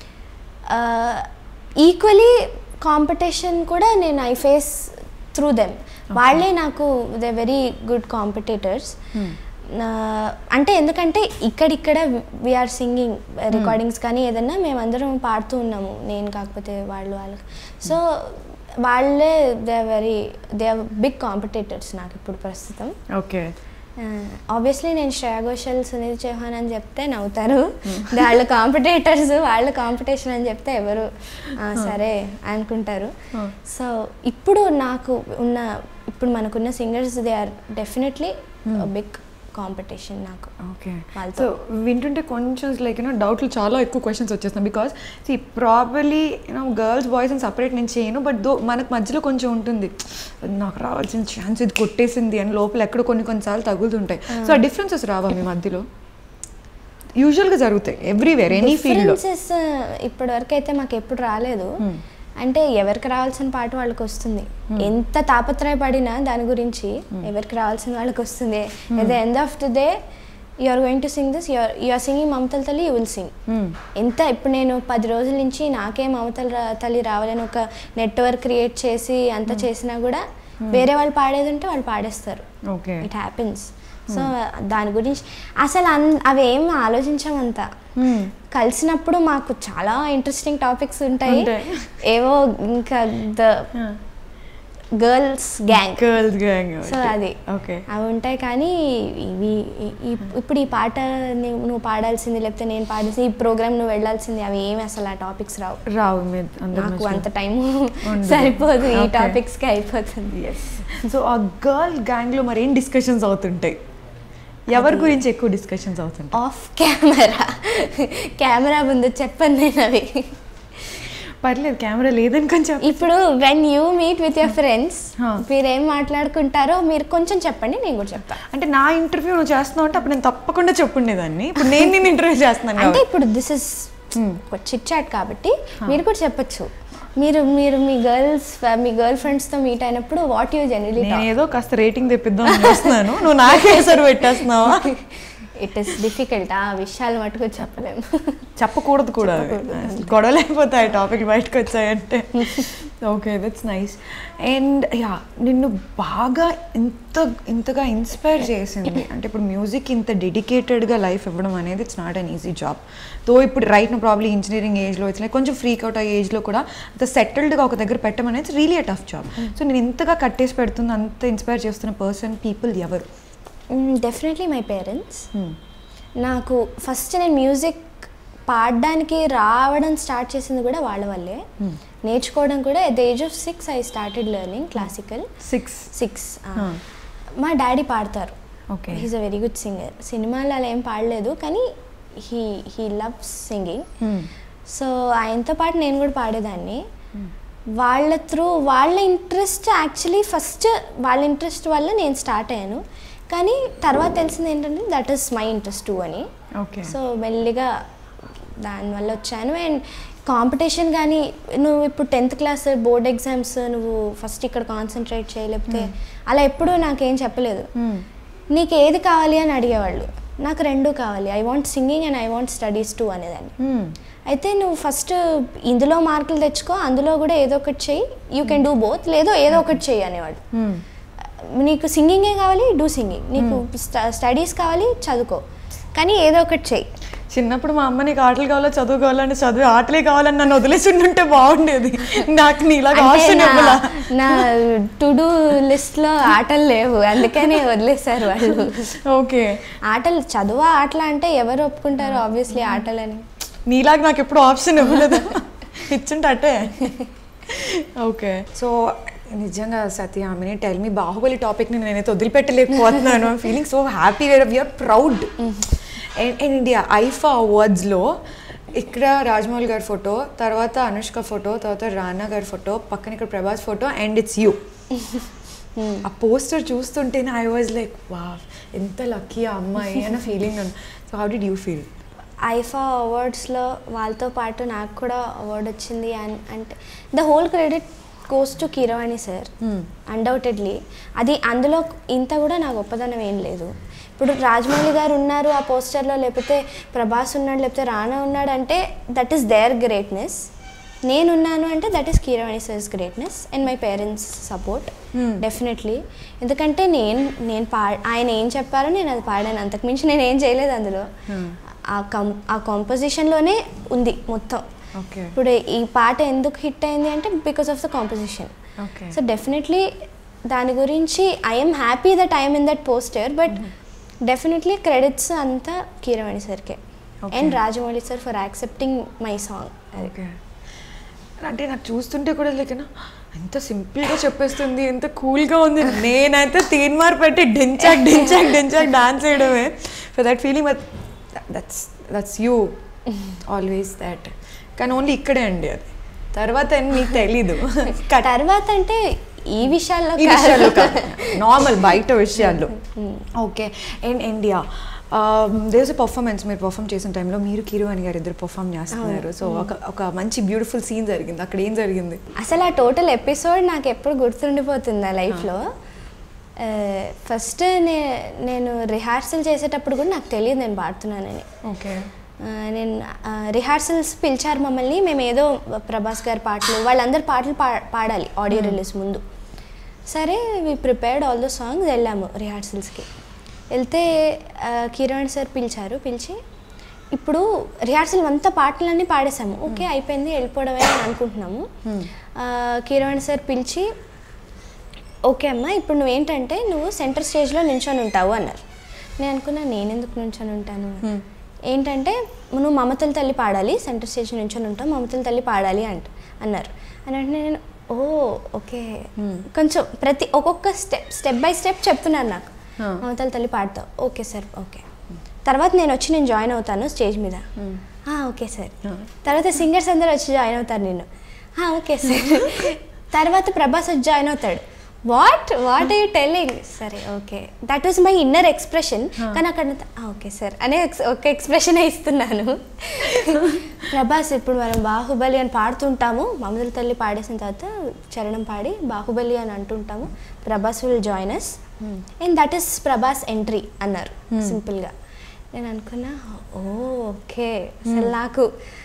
ఈక్వలీ కాంపిటీషన్ కూడా నేను ఐ ఫేస్ త్రూ దెమ్ వాళ్ళే నాకు దే వెరీ గుడ్ కాంపిటేటర్స్ అంటే ఎందుకంటే ఇక్కడిక్కడ వీఆర్ సింగింగ్ రికార్డింగ్స్ కానీ ఏదన్నా మేమందరం పాడుతూ ఉన్నాము నేను కాకపోతే వాళ్ళు వాళ్ళు సో వాళ్ళే they are very they are big competitors నాకు ఇప్పుడు ప్రస్తుతం ఓకే ఆబ్వియస్లీ నేను శ్రేయా ఘోషల్ సునీల్ చౌహాన్ అని చెప్తే నవ్వుతారు వాళ్ళ కాంపిటేటర్స్ వాళ్ళ కాంపిటీషన్ అని చెప్తే ఎవరు "ఆ, సరే అనుకుంటారు సో ఇప్పుడు నాకు ఉన్న ఇప్పుడు మనకున్న singers they are definitely big competition నాకు ఓకే వాళ్ళతో. సో వింటుంటే కొంచెం లైక్ యూనో డౌట్లు చాలా ఎక్కువ క్వశ్చన్స్ వచ్చేస్తున్నాయి because see properly you know girls boys అని సపరేట్ నేను చేయను బట్ దో మనకు మధ్యలో కొంచెం ఉంటుంది నాకు రావాల్సిన ఛాన్స్ ఇది కొట్టేసింది అని లోపల ఎక్కడ కొన్ని కొన్నిసార్లు తగులుతుంటాయి సో ఆ డిఫరెన్సెస్ రావా మీ మధ్యలో యూజువల్గా జరుగుతాయి ఎవ్రీవేర్ ఎనీ ఫీల్డ్లో డిఫరెన్సెస్ ఇప్పటి వరకు అయితే మాకు ఎప్పుడు రాలేదు అంటే ఎవరికి రావాల్సిన పాట వాళ్ళకి వస్తుంది ఎంత తాపత్రయపడినా దాని గురించి ఎవరికి రావాల్సిన వాళ్ళకి వస్తుంది at the end of the day you are going to sing this you're you're singing మమతల తల్లి యూ విల్ సింగ్ ఎంత ఇప్పుడు నేను పది రోజుల నుంచి నాకే మమతల రా- తల్లి రావాలని ఒక నెట్వర్క్ క్రియేట్ చేసి అంత చేసినా కూడా వేరే వాళ్ళు పాడేది ఉంటే వాళ్ళు పాడేస్తారు ఓకే ఇట్ హ్యాపెన్స్ సో దాని గురించి అసలు అన్ అవి ఏం ఆలోచించామంతా కలిసినప్పుడు మాకు చాలా ఇంట్రెస్టింగ్ టాపిక్స్ ఉంటాయి ఉంటాయి. ఏవో ఇంకా the girls gang girls gang so అది ఓకే అవి ఉంటాయి కానీ ఇవి ఈ- ఈ- ఇప్పుడు ఈ పాట నీ- నువ్వు పాడాల్సింది లేకపోతే నేను పాడాల్సింది ఈ ప్రోగ్రామ్ నువ్వు వెళ్ళాల్సింది అవి ఏమి అసలు ఆ టాపిక్స్ రావు రావు మీరు అందరి నాకు మధ్యలో. అంత టైం ఉండదు. సరిపోదు ఈ Okay. టాపిక్స్కి అయిపోతుంది సో ఆ గర్ల్ గ్యాంగ్లో మరి ఏం డిస్కషన్స్ అవుతుంటాయి ఎవరి గురించి ఎక్కువ డిస్కషన్స్ అవుతుంటాయి ఆఫ్ కెమెరా కెమెరా ముందు చెప్పను నేను అవి పర్లేదు కెమెరా లేదని కొంచెం ఇప్పుడు when you meet with your friends Huh. మీరు ఏం మాట్లాడుకుంటారో మీరు కొంచెం చెప్పండి నేను కూడా చెప్తాను అంటే నా ఇంటర్వ్యూ నువ్వు చేస్తున్నావు అంటే అప్పుడు నేను తప్పకుండా చెప్పుండేదాన్ని ఇప్పుడు నేను నేను ఇంటర్వ్యూ చేస్తున్నాను అంటే కాబట్టి. ఇప్పుడు దిస్ ఇస్ చిట్ చాట్ కాబట్టి మీరు కూడా చెప్పొచ్చు మీరు మీరు మీ గర్ల్స్ మీ గర్ల్ ఫ్రెండ్స్తో మీట్ అయినప్పుడు వాట్ యూ జనరలీ నేను ఏదో కాస్త రేటింగ్ తెప్పిద్దాం అని చూస్తున్నాను నువ్వు నాకే సరి పెట్టేస్తున్నావా ఇట్ ఇస్ డిఫికల్ట్ ఆ విషయాలు మటుకు చెప్పలేము చెప్పకూడదు కూడా అవి. గొడవలు అయిపోతాయి టాపిక్ బయటకు వచ్చాయంటే okay that's nice and yeah నిన్ను బాగా ఇంత ఇంతగా ఇన్స్పైర్ చేసింది అంటే ఇప్పుడు మ్యూజిక్ ఇంత డెడికేటెడ్గా లైఫ్ ఇవ్వడం అనేది it's not an easy job తో ఇప్పుడు రైట్ నువ్వు ప్రాబ్లీ ఇంజనీరింగ్ ఏజ్లో వచ్చిన కొంచెం ఫ్రీక్ అవుట్ అయ్యే ఏజ్లో కూడా అంత సెటిల్డ్గా ఒక దగ్గర పెట్టడం అనేది really a tough job so నేను ఇంతగా కట్టేసి పెడుతున్న అంత ఇన్స్పైర్ చేస్తున్న పర్సన్ పీపుల్ ఎవరు డెఫినెట్లీ మై పేరెంట్స్ నాకు ఫస్ట్ నేను మ్యూజిక్ పాడడానికి రావడం స్టార్ట్ చేసింది కూడా వాళ్ళ వల్లే నేర్చుకోవడం కూడా at the age of six I started learning classical six six మా డాడీ పాడతారు Okay. He's a very good singer సినిమాలు అలా ఏం పాడలేదు కానీ he he loves singing so ఆయనతో పాటు నేను కూడా పాడేదాన్ని వాళ్ళ త్రూ వాళ్ళ ఇంట్రెస్ట్ యాక్చువల్లీ ఫస్ట్ వాళ్ళ ఇంట్రెస్ట్ వల్ల నేను స్టార్ట్ అయ్యాను కానీ తర్వాత తెలిసింది ఏంటంటే that is my interest too అని ఓకే సో మెల్లిగా దానివల్ల వచ్చాను అండ్ కాంపిటీషన్ కానీ నువ్వు ఇప్పుడు టెన్త్ క్లాస్ బోర్డ్ ఎగ్జామ్స్ నువ్వు ఫస్ట్ ఇక్కడ కాన్సన్ట్రేట్ చేయలేకపోతే అలా ఎప్పుడూ నాకేం చెప్పలేదు నీకు ఏది కావాలి అని అడిగేవాళ్ళు నాకు రెండు కావాలి I want singing and I want studies too అనేదాన్ని అయితే నువ్వు ఫస్ట్ ఇందులో మార్కులు తెచ్చుకో అందులో కూడా ఏదో ఒకటి చెయ్యి యూ కెన్ డూ బోత్ లేదో ఏదో ఒకటి చెయ్యి అనేవాడు నీకు సింగింగే కావాలి డూ సింగింగ్ నీకు స్టడీస్ కావాలి చదువుకో కానీ ఏదో ఒకటి చెయ్యి చిన్నప్పుడు మా అమ్మ నీకు ఆటలు కావాలో చదువు కావాలంటే చదువు ఆటలే కావాలని నన్ను వదిలేసి ఉంటే బాగుండేది నాకు నీలాగా అంటే ఆప్షన్ నా- ఇవ్వలా నా టు డూ లిస్ట్లో ఆటలు లేవు అందుకనే వదిలేశారు వాళ్ళు ఓకే ఆటలు చదువు ఆటలు అంటే ఎవరు ఒప్పుకుంటారు ఆబ్వియస్లీ ఆటలని నీలాగా నాకు ఎప్పుడు ఆప్షన్ ఇవ్వలేదు ఇచ్చుంటే అట్టే ఓకే సో నిజంగా సత్య ఆమె టెల్ మీ బాహుబలి టాపిక్ని నేనైతే వదిలిపెట్టలేకపోతున్నాను feeling so happy we are proud and India IIFA అవార్డ్స్లో ఇక్కడ రాజమౌళి గారి ఫోటో తర్వాత అనుష్క ఫోటో తర్వాత రానా గారి ఫోటో పక్కన ఇక్కడ Prabhas photo and it's you ఆ పోస్టర్ చూస్తుంటేనే ఐ వాజ్ లైక్ వా ఎంత లక్కీ ఆ అమ్మాయి అన్న feeling so how did you feel IIFA అవార్డ్స్లో వాళ్ళతో పాటు నాకు కూడా అవార్డు వచ్చింది అన్- అంటే the whole credit goes to Keeravani sir undoubtedly అది అందులో ఇంత కూడా నా గొప్పదనం ఏం లేదు ఇప్పుడు రాజమౌళి గారు ఉన్నారు ఆ పోస్టర్లో లేకపోతే ప్రభాస్ ఉన్నాడు లేకపోతే రానా ఉన్నాడు అంటే దట్ ఈస్ దేర్ గ్రేట్నెస్ నేనున్నాను అంటే that is Keeravani sir's greatness and my parents support definitely ఎందుకంటే నేను నేను పా ఆయన ఏం చెప్పారో నేను అది పాడాను అంతకుమించి నేను ఏం చేయలేదు అందులో ఆ కం ఆ కాంపోజిషన్లోనే ఉంది మొత్తం ఓకే ఇప్పుడు ఈ పాట ఎందుకు హిట్ అయింది అంటే because of the composition Okay. So definitely దాని గురించి I'm happy that I'm in that poster but definitely credits అంతా కీరవాణి సార్కే Okay. And Rajamouli sir for accepting my song అది ఓకే అంటే నాకు చూస్తుంటే కూడా లేకనా ఎంత సింపుల్గా చెప్పేస్తుంది ఎంత కూల్గా ఉంది నేనైతే తీన్ మార్ పెట్టి డెంచాక్ డెంచాక్ డెంచాక్ డాన్స్ చేయడమే for that feeling that's that's you always that కానీ ఓన్లీ ఇక్కడే అండి అది తర్వాత ఏం మీకు తెలీదు తర్వాత అంటే ఈ విషయాల్లో ఈ కాదు. విషయాల్లో నార్మల్ బయట విషయాల్లో okay and India this performance మీరు పర్ఫామ్ చేసిన టైంలో మీరు కిరువాణి గారు ఇద్దరు పర్ఫామ్ చేస్తున్నారు సో ఒక ఒక మంచి బ్యూటిఫుల్ సీన్ జరిగింది అక్కడ ఏం జరిగింది అసలు ఆ టోటల్ ఎపిసోడ్ నాకు ఎప్పుడు గుర్తుండిపోతుంది ఆ లైఫ్లో ఫస్ట్ నే నేను రిహార్సల్ చేసేటప్పుడు కూడా నాకు తెలియదు నేను పాడుతున్నానని ఓకే ఆ, నేను రిహార్సల్స్ పిలిచారు మమ్మల్ని మేము ఏదో ప్రభాస్ గారి పాటలు వాళ్ళందరి పాటలు పా పాడాలి ఆడియో రిలీజ్ ముందు సరే we prepared all the songs వెళ్ళాము రిహార్సల్స్కి వెళ్తే ఆ, కిరణ్ సార్ పిలిచారు పిలిచి ఇప్పుడు రిహార్సల్ అంతా పాటలన్నీ పాడేశాము ఓకే అయిపోయింది వెళ్ళిపోవడమే అని అనుకుంటున్నాము ఆ, కిరణ్ సార్ పిలిచి ఓకే అమ్మ ఇప్పుడు నువ్వేంటంటే నువ్వు సెంటర్ స్టేజ్లో నించొని ఉంటావు అన్నారు నేను అనుకున్నా నేను ఎందుకు నించొని ఉంటాను ఏంటంటే నువ్వు మమతల తల్లి పాడాలి సెంటర్ స్టేజ్ నించొని ఉంటావు మమతల తల్లి పాడాలి అంట అన్నారు అని అంటే నేను ఓ ఓకే కొంచెం ప్రతి ఒక్కొక్క స్టెప్ స్టెప్ బై స్టెప్ చెప్తున్నారు నాకు Hmm. మమతల తల్లి పాడతావు ఓకే సార్ ఓకే తర్వాత నేను వచ్చి నేను జాయిన్ అవుతాను స్టేజ్ మీద "ఆ, ఓకే సార్ Hmm. తర్వాత సింగర్స్ అందరూ వచ్చి జాయిన్ అవుతారు నేను "ఆ, ఓకే సార్ తర్వాత ప్రభాస్ వచ్చి జాయిన్ అవుతాడు వాట్ వాట్ ఐ టెల్లింగ్ సరే okay that was my inner expression కానీ అక్కడ "ఆ, ఓకే సార్ అనే ex- ఒక ఎక్స్ప్రెషన్ ఇస్తున్నాను ప్రభాస్ ఇప్పుడు మనం బాహుబలి అని పాడుతుంటాము మమతల తల్లి పాడేసిన తర్వాత చరణం పాడి బాహుబలి అని అంటుంటాము Prabhas will join us and that is Prabhas entry అన్నారు సింపుల్గా నేను అనుకున్నా ఓ ఓకే అసలు నాకు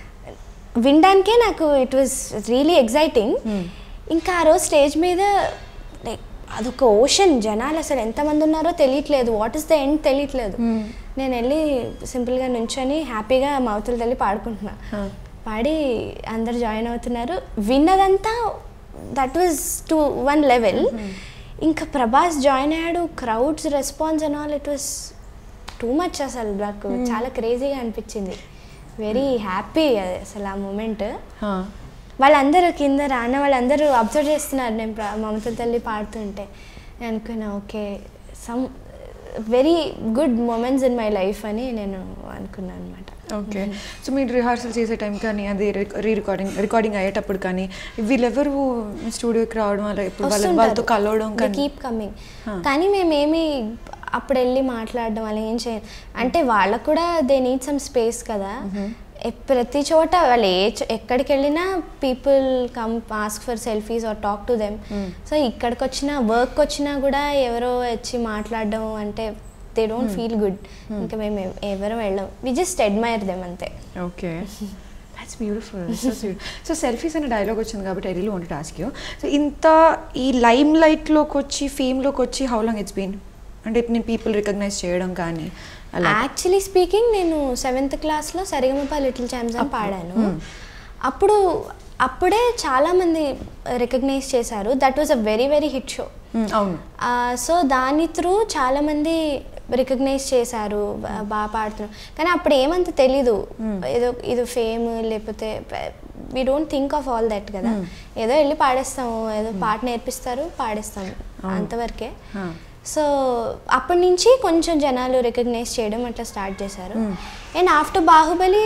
వినడానికే నాకు ఇట్ వాస్ రియలీ ఎగ్జైటింగ్ ఇంకా ఆ రోజు స్టేజ్ మీద లైక్ అదొక ఓషన్ జనాలు అసలు ఎంతమంది ఉన్నారో తెలియట్లేదు వాట్ ఇస్ ద ఎండ్ తెలియట్లేదు నేను వెళ్ళి సింపుల్గా నుంచొని హ్యాపీగా మౌతులు తల్లి పాడుకుంటున్నా పాడి అందరు జాయిన్ అవుతున్నారు విన్నదంతా that was to one level ఇంకా ప్రభాస్ జాయిన్ అయ్యాడు crowds response and all it was too much అసలు నాకు చాలా క్రేజీగా అనిపించింది వెరీ హ్యాపీ అసలు ఆ మూమెంట్ వాళ్ళందరూ కింద రాన్న వాళ్ళందరూ అబ్జర్వ్ చేస్తున్నారు నేను ప్ర- మమత తల్లి పాడుతుంటే నేను అనుకున్నా okay some very good moments in my life అని నేను అనుకున్నాను అనమాట ఓకే సో మీరు రిహార్సల్ చేసే టైం కానీ అది రీ రికార్డింగ్ రికార్డింగ్ అయ్యేటప్పుడు కానీ వీళ్ళెవరు స్టూడియోకి రావడం అలా ఎప్పుడు వాళ్ళ వాళ్ళతో కలవడం కానీ కీప్ కమింగ్ కానీ మేమేమి అప్పుడు వెళ్ళి మాట్లాడడం అలా ఏం చేయం అంటే వాళ్ళకు కూడా దే నీడ్ సమ్ స్పేస్ కదా ఎ- ప్రతి చోట వాళ్ళు ఏ చో- ఎక్కడికి వెళ్ళినా people come ask for selfies or talk to them so ఇక్కడికి వచ్చినా వర్క్ వచ్చినా కూడా ఎవరో వచ్చి మాట్లాడడం అంటే దే డోంట్ ఫీల్ గుడ్ ఇంకా మేము ఎవ- ఎవరు వెళ్ళం వి జస్ట్ అడ్మైర్ దెమ్ అంతే okay that's beautiful so sweet so selfies అనే డైలాగ్ వచ్చింది కాబట్టి I really want to ask you so ఇంత ఈ లైమ్ లైట్లోకి వచ్చి ఫేమ్లోకి వచ్చి హౌ లాంగ్ ఇట్స్ బీన్ అంటే ఇప్పుడు నేను పీపుల్ రికగ్నైజ్ చేయడం కానీ అలా యాక్చువల్లీ స్పీకింగ్ నేను సెవెంత్ క్లాస్లో సరిగమప లిటిల్ ఛాంప్స్ అని పాడాను అప్పుడు అప్పుడే చాలామంది రికగ్నైజ్ చేశారు that was a very very hit show Mm, అవును సో దాని త్రూ చాలామంది రికగ్నైజ్ చేశారు బా- బాగా పాడుతున్నారు కానీ అప్పుడు ఏమంత తెలీదు ఏదో ఇది ఫేమ్ లేకపోతే we don't think of all that కదా ఏదో వెళ్ళి పాడేస్తాము ఏదో పాట నేర్పిస్తారు పాడేస్తాము అంతవరకే Huh. సో అప్పటి నుంచి కొంచెం జనాలు రికగ్నైజ్ చేయడం అట్లా స్టార్ట్ చేశారు అండ్ ఆఫ్టర్ బాహుబలి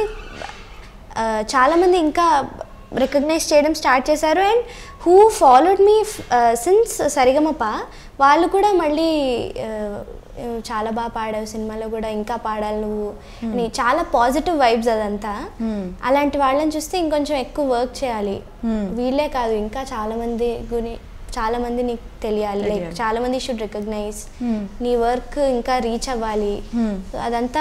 ఆ, చాలామంది ఇంకా రికగ్నైజ్ చేయడం స్టార్ట్ చేశారు and who followed me since Saregamapa వాళ్ళు కూడా మళ్ళీ ఆ, చాలా బాగా పాడావు సినిమాలో కూడా ఇంకా పాడాలి నువ్వు అని చాలా పాజిటివ్ వైబ్స్ అదంతా అలాంటి వాళ్ళని చూస్తే ఇంకొంచెం ఎక్కువ వర్క్ చేయాలి వీళ్ళే కాదు ఇంకా చాలా మంది గురి చాలా మంది నీకు తెలియాలి లైక్ తెలియాలి. చాలా మంది షుడ్ రికగ్నైజ్ Hmm. నీ వర్క్ ఇంకా రీచ్ అవ్వాలి Hmm. So అదంతా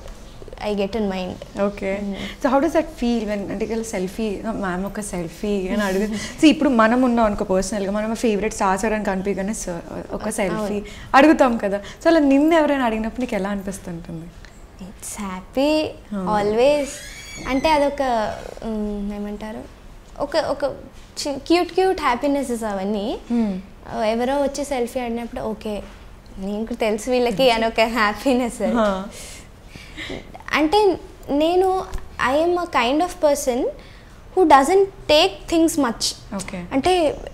I get in mind okay so how does that feel when అంటే సెల్ఫీ మ్యామ్ ఒక సెల్ఫీ అని అడుగు సో ఇప్పుడు మనం ఉన్నాం అనుకో పర్సనల్గా మనం ఫేవరెట్ స్టార్స్ అని కనిపించగానే "Sir, ఒక సెల్ఫీ అడుగుతాం కదా సో అలా నిన్ను ఎవరైనా అడిగినప్పుడు నీకు ఎలా అనిపిస్తుంటుంది ఇట్స్ హ్యాపీ ఆల్వేస్ అంటే అదొక ఉమ్, ఏమంటారు ఒక ఒక క్యూట్ క్యూట్ హ్యాపీనెసెస్ అవన్నీ ఎవరో వచ్చి సెల్ఫీ ఆడినప్పుడు ఓకే నీకు తెలుసు వీళ్ళకి అని ఒక హ్యాపీనెస్ అంటే నేను I'm a kind of person who doesn't take things much okay అంటే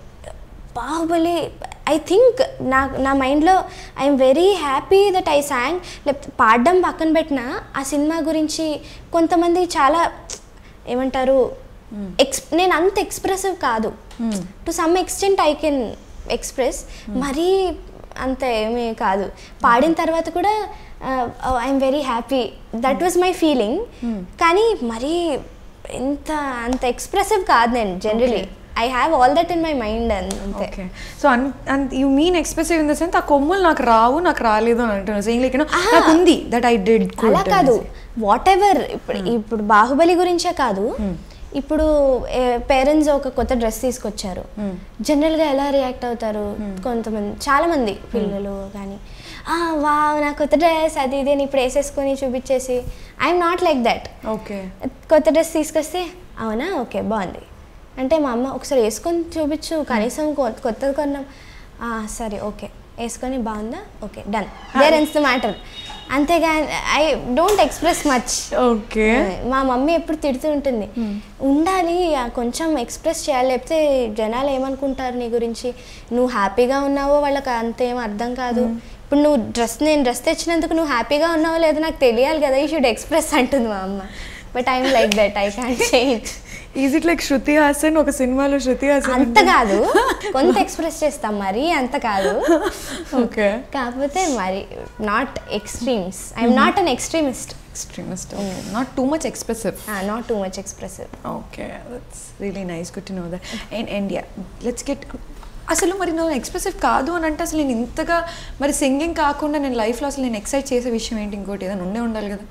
బాహుబలి ఐ థింక్ నా నా మైండ్లో I'm very happy that I song లేకపోతే పాడడం పక్కన పెట్టిన ఆ సినిమా గురించి కొంతమంది చాలా ఏమంటారు ఎక్స్ నేను అంత ఎక్స్ప్రెసివ్ కాదు to some extent I can express మరీ అంత ఏమీ కాదు పాడిన తర్వాత కూడా I'm very happy that was my feeling కానీ మరీ ఎంత అంత ఎక్స్ప్రెసివ్ కాదు నేను generally I have all that in my mind అంతే okay so and you mean expressive in the sense ఆ కొమ్ములు నాకు రావు నాకు రాలేదు అని అంటున్నాను సేయింగ్ లైక్ నాకు ఉంది దట్ ఐ డెడ్ అలా కాదు వాట్ ఎవర్ ఇప్పుడు ఇప్పుడు బాహుబలి గురించే కాదు ఇప్పుడు పేరెంట్స్ ఒక కొత్త డ్రెస్ తీసుకొచ్చారు జనరల్గా ఎలా రియాక్ట్ అవుతారు కొంతమంది చాలా మంది పిల్లలు కానీ వా నా కొత్త డ్రెస్ అది ఇది అని ఇప్పుడు వేసేసుకొని చూపించేసి I'm not like that okay కొత్త డ్రెస్ తీసుకొస్తే అవునా ఓకే బాగుంది అంటే మా అమ్మ ఒకసారి వేసుకొని చూపించు కనీసం కొ- కొత్తది కొన్నాం "ఆ, సరే ఓకే వేసుకొని బాగుందా okay done there ends the matter అంతేగాని I don't express much okay మా మమ్మీ ఎప్పుడు తిడుతూ ఉంటుంది ఉండాలి ఆ కొంచెం ఎక్స్ప్రెస్ చేయాలి లేకపోతే జనాలు ఏమనుకుంటారు నీ గురించి నువ్వు హ్యాపీగా ఉన్నావో వాళ్ళకి అంతేం అర్థం కాదు ఇప్పుడు నువ్వు డ్రెస్ నేను డ్రెస్ తెచ్చినందుకు నువ్వు హ్యాపీగా ఉన్నావో లేదో నాకు తెలియాలి కదా ఈ షుడ్ ఎక్స్ప్రెస్ అంటుంది మా అమ్మ but I'm like that I can change is it like Shruti Haasan ఒక సినిమాలో శృతి హాసన్ అంత కాదు కొంత ఎక్స్ప్రెస్ చేస్తాం మరి అంత కాదు ఓకే కాకపోతే మరి not extremes I'm not an extremist extremist not too much expressive not too much expressive okay that's really nice good to know that and and yeah let's get అసలు మరి నువ్వు ఎక్స్ప్రెసివ్ కాదు అని అంటే అసలు నేను ఇంతగా మరి సింగింగ్ కాకుండా నేను లైఫ్లో అసలు నేను ఎక్సైట్ చేసే విషయం ఏంటి ఇంకోటి ఏదైనా ఉండే ఉండాలి కదా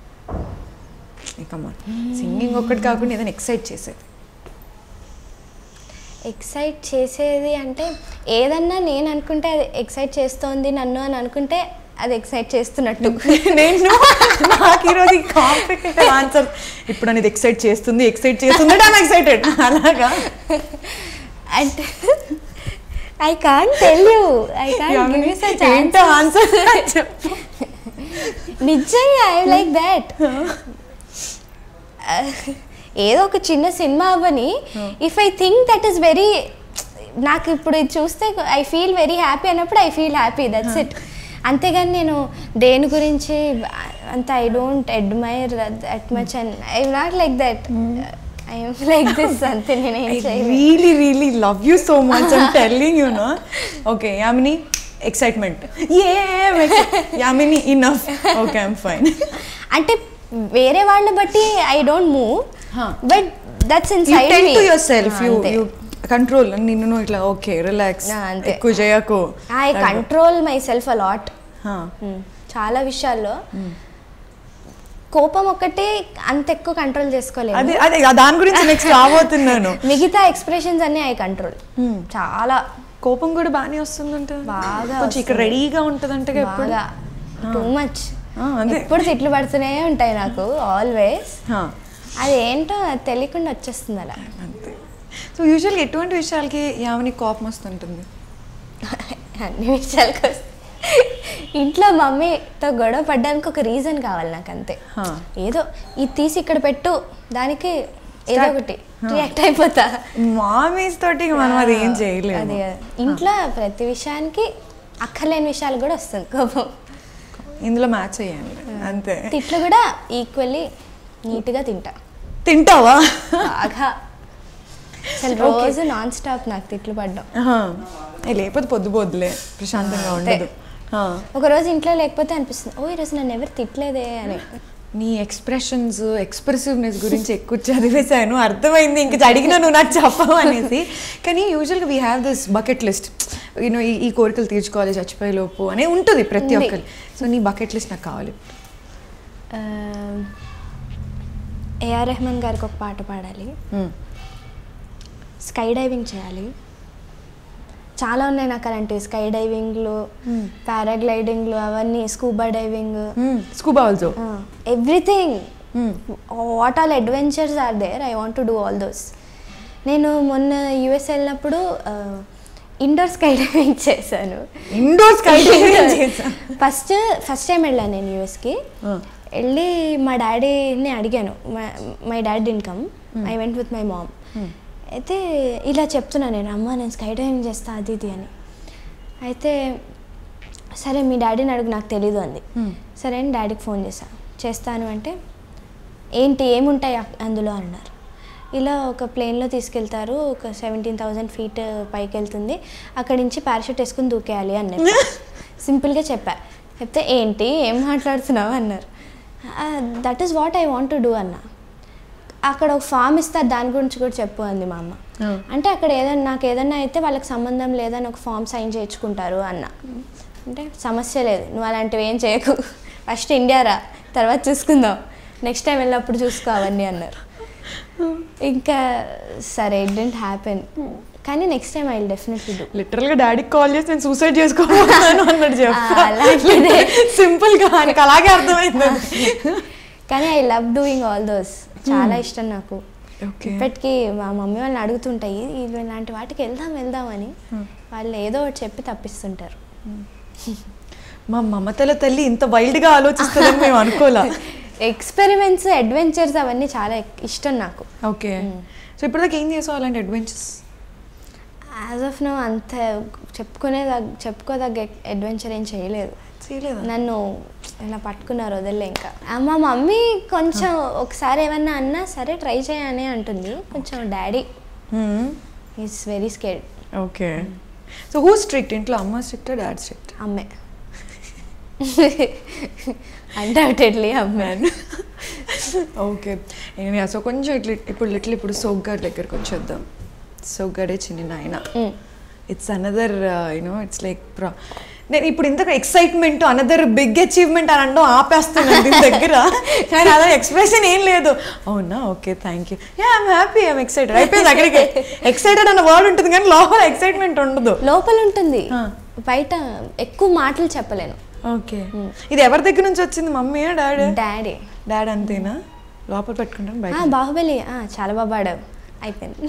కమ్మా సింగింగ్ ఒక్కటి కాకుండా ఏదైనా ఎక్సైట్ చేసేది ఎక్సైట్ చేసేది అంటే ఏదన్నా నేను అనుకుంటే అది ఎక్సైట్ చేస్తోంది నన్ను అని అనుకుంటే అది ఎక్సైట్ చేస్తున్నట్టు నేను నాకు ఈరోజు కాంప్లికేటెడ్ ఆన్సర్ ఇప్పుడు అనేది ఎక్సైట్ చేస్తుంది ఎక్సైట్ చేస్తుంది ఐమ్ ఎక్సైటెడ్ అలాగా అంటే I can't tell you I can't give you such ఏంటో ఆన్సర్ చెప్పు నిజంగా ఐ లైక్ దాట్ ఏదో ఒక చిన్న సినిమా అవ్వని if I think that is very నాకు ఇప్పుడు ఇది చూస్తే ఐ ఫీల్ వెరీ హ్యాపీ అన్నప్పుడు I feel happy that's it అంతేగాని నేను దేని గురించి అంత I don't admire that much and I not like that I'm like this అంతే నేను ఏం I చేయలేదు really, really love you so much. I'm telling you, no? Okay, Yamini, excitement. Yeah, Yamini, enough. Okay, I'm fine. అంటే వేరే వాళ్ళని బట్టి I don't move Huh. But that's in You side tend to yourself. You, you control. నిన్ను నువ్వు ఇట్లా okay relax Ah, అంతే. ఎక్కువ చేయకు I control my self a lot Huh. చాలా విషయాల్లో కోపం ఒక్కటే అంత ఎక్కువ కంట్రోల్ చేసుకోలేదు అదే అదే ఆ దాని గురించి నెక్స్ట్ రాబోతున్నాను మిగతా ఎక్స్ప్రెషన్స్ అన్ని ఐ కంట్రోల్ చాలా కోపం కూడా బాగానే వస్తుందంట బాగా కొంచెం ఇక్కడ వస్తుంది. రెడీగా ఉంటదంట ఎప్పుడు బాగా టూ మచ్ ఆ, అదే. ఎప్పుడు తిట్లు పడుతూనే ఉంటాయి నాకు ఆల్వేస్ Huh. అది ఏంటో అది తెలియకుండా వచ్చేస్తుంది అలా అంతే సో యూజువల్గా ఎటువంటి విషయాలకి యామని కోపం వస్తుంటుంది అన్ని విషయాలకు వస్తే ఇంట్లో మమ్మీతో గొడవ పడ్డానికి ఒక రీజన్ కావాలి నాకు అంతే Huh. ఏదో ఇది తీసి ఇక్కడ పెట్టు దానికి ఏదో Start. ఒకటి రియాక్ట్ అయిపోతా మామీస్ తోటి మనం అది ఏం చేయలేము అది ఇంట్లో ప్రతి విషయానికి అక్కర్లేని విషయాలు కూడా వస్తుంది కోపం ఇందులో మ్యాచ్ అయ్యాను అంతే తిట్లు కూడా ఈక్వల్లీ నీట్గా తింటా తింటావా బాగా అసలు రోజు నాన్ స్టాప్ నాకు తిట్లు పడ్డం ఆహా. ఏ, లేకపోతే పొద్దు పొద్దులే ప్రశాంతంగా అంతే. ఉండదు ఆ. ఒక రోజు ఇంట్లో లేకపోతే అనిపిస్తుంది ఓ ఈరోజు నన్ను ఎవరు తిట్టలేదే అని నీ ఎక్స్ప్రెషన్స్ ఎక్స్ప్రెసివ్నెస్ గురించి ఎక్కువ చదివేశాను అర్థమైంది ఇంక అడిగినా నువ్వు నాకు చెప్పవు అనేసి కానీ యూజువల్గా we have this bucket list you know ఈ కోరికలు తీర్చుకోవాలి చచ్చిపోయే లోపు అనే ఉంటుంది ప్రతి ఉంది. ఒక్కరి సో నీ బకెట్ లిస్ట్ నాకు కావాలి ఏఆర్ రెహమాన్ గారికి ఒక పాట పాడాలి మ్మ్. స్కై డైవింగ్ చేయాలి చాలా ఉన్నాయి నాకు అలాంటివి స్కై డైవింగ్లు పారాగ్లైడింగ్లు అవన్నీ scuba diving hmm. Scuba also everything hmm. What all adventures are there I want to do all those నేను మొన్న యుఎస్ వెళ్ళినప్పుడు ఇండోర్ స్కై డైవింగ్ చేశాను ఇండోర్ స్కై చేసా ఫస్ట్ ఫస్ట్ టైం వెళ్ళాను నేను యూఎస్కి వెళ్ళి మా డాడీని అడిగాను my daddy income I went with my mom అయితే ఇలా చెప్తున్నా నేను అమ్మ నేను స్కై డైవింగ్ చేస్తా అది ఇది అని అయితే సరే మీ డాడీని అడుగు నాకు తెలీదు అంది సరే అని డాడీకి ఫోన్ చేశా చేస్తాను అంటే ఏంటి ఏముంటాయి అక్- అందులో అన్నారు ఇలా ఒక ప్లేన్లో తీసుకెళ్తారు ఒక సెవెంటీన్ థౌజండ్ ఫీట్ పైకి వెళ్తుంది అక్కడి నుంచి పారాషూట్ వేసుకుని దూకేయాలి అన్నారు సింపుల్గా చెప్పా చెప్తే ఏంటి ఏం మాట్లాడుతున్నావు అన్నారు that is what I want to do అన్న అక్కడ ఒక ఫామ్ ఇస్తారు దాని గురించి కూడా చెప్పు అంది మా అమ్మ Oh. అంటే అక్కడ ఏదన్నా నాకు ఏదన్నా అయితే వాళ్ళకి సంబంధం లేదని ఒక ఫామ్ సైన్ చేయించుకుంటారు అన్న అంటే సమస్య లేదు నువ్వు అలాంటివి ఏం చేయకు ఫస్ట్ ఇండియా రా తర్వాత చూసుకుందాం నెక్స్ట్ టైం వెళ్ళినప్పుడు చూసుకో అవన్నీ అన్నారు ఇంకా సరే ఇట్ డెంట్ హ్యాపెన్ కానీ next time I will definitely do లిటరల్ గా డాడీకి కాల్ చేసి నేను సూసైడ్ చేసుకోవాలను అన్నాడు ఆ, అలాంటిదే. సింపుల్ గా ఆయనకి అలాగే అర్థమైంది కానీ I love doing all those చాలా ఇష్టం నాకు ఓకే ఇప్పటికీ మా మమ్మీ వాళ్ళని అడుగుతుంటాయి "ఇది ఇలాంటి వాటికి వెళ్దాం వెళ్దాం అని వాళ్ళు ఏదో ఒకటి చెప్పి తప్పిస్తుంటారు మా మమతల తల్లి ఇంత వైల్డ్ గా ఆలోచిస్తుందని మేము అనుకోలే ఎక్స్పెరిమెంట్స్ అడ్వెంచర్స్ అవన్నీ చాలా ఎక్- ఇష్టం నాకు ఓకే సో ఇప్పటిదాకా ఏం చేసావు అలాంటి అడ్వెంచర్స్ యాజ్ ఆఫ్ నో అంత చెప్పుకునే చెప్పుకోదగ్గ అడ్వెంచర్ ఏం చేయలేదు చేయలేదా నన్ను ఇలా పట్టుకున్నారు వదిలే ఇంకా ఆ, మా మమ్మీ కొంచెం ఒకసారి ఏమన్నా అన్నా సరే ట్రై చేయని అంటుంది కొంచెం daddy is very scared okay so who strict ఇంట్లో అమ్మ స్ట్రిక్ట్ డాడ్ స్ట్రిక్ట్ అమ్మే అన్డౌటెడ్లీ అమ్మే ఓకే సో కొంచెం ఇట్లా ఇప్పుడు లిటిల్ ఇప్పుడు సోగ్గాడ్ దగ్గరకు వచ్చేద్దాం Soggade Chinni Nayana it's another you know it's like ప్రా నేను ఇప్పుడు ఇంతకు ఎక్సైట్మెంట్ అనదర్ బిగ్ అచీవ్మెంట్ అని అనడం ఆపేస్తున్నాను దీని దగ్గర కానీ అదే ఎక్స్ప్రెషన్ ఏం లేదు అవునా okay thank you yeah I'm happy I'm excited అయిపోయింది అక్కడికి ఎక్సైటెడ్ అన్న వర్డ్ ఉంటుంది కానీ లోపల ఎక్సైట్మెంట్ ఉండదు లోపల ఉంటుంది ఆ. బయట ఎక్కువ మాటలు చెప్పలేను ఓకే ఇది ఎవరి దగ్గర నుంచి వచ్చింది మమ్మీయా డాడీ డాడీ డాడ్ అంతేనా లోపల పెట్టుకుంటాను ఆ, బయట బాహుబలి ఆ, చాలా బాగా పాడావు అయిపోయింది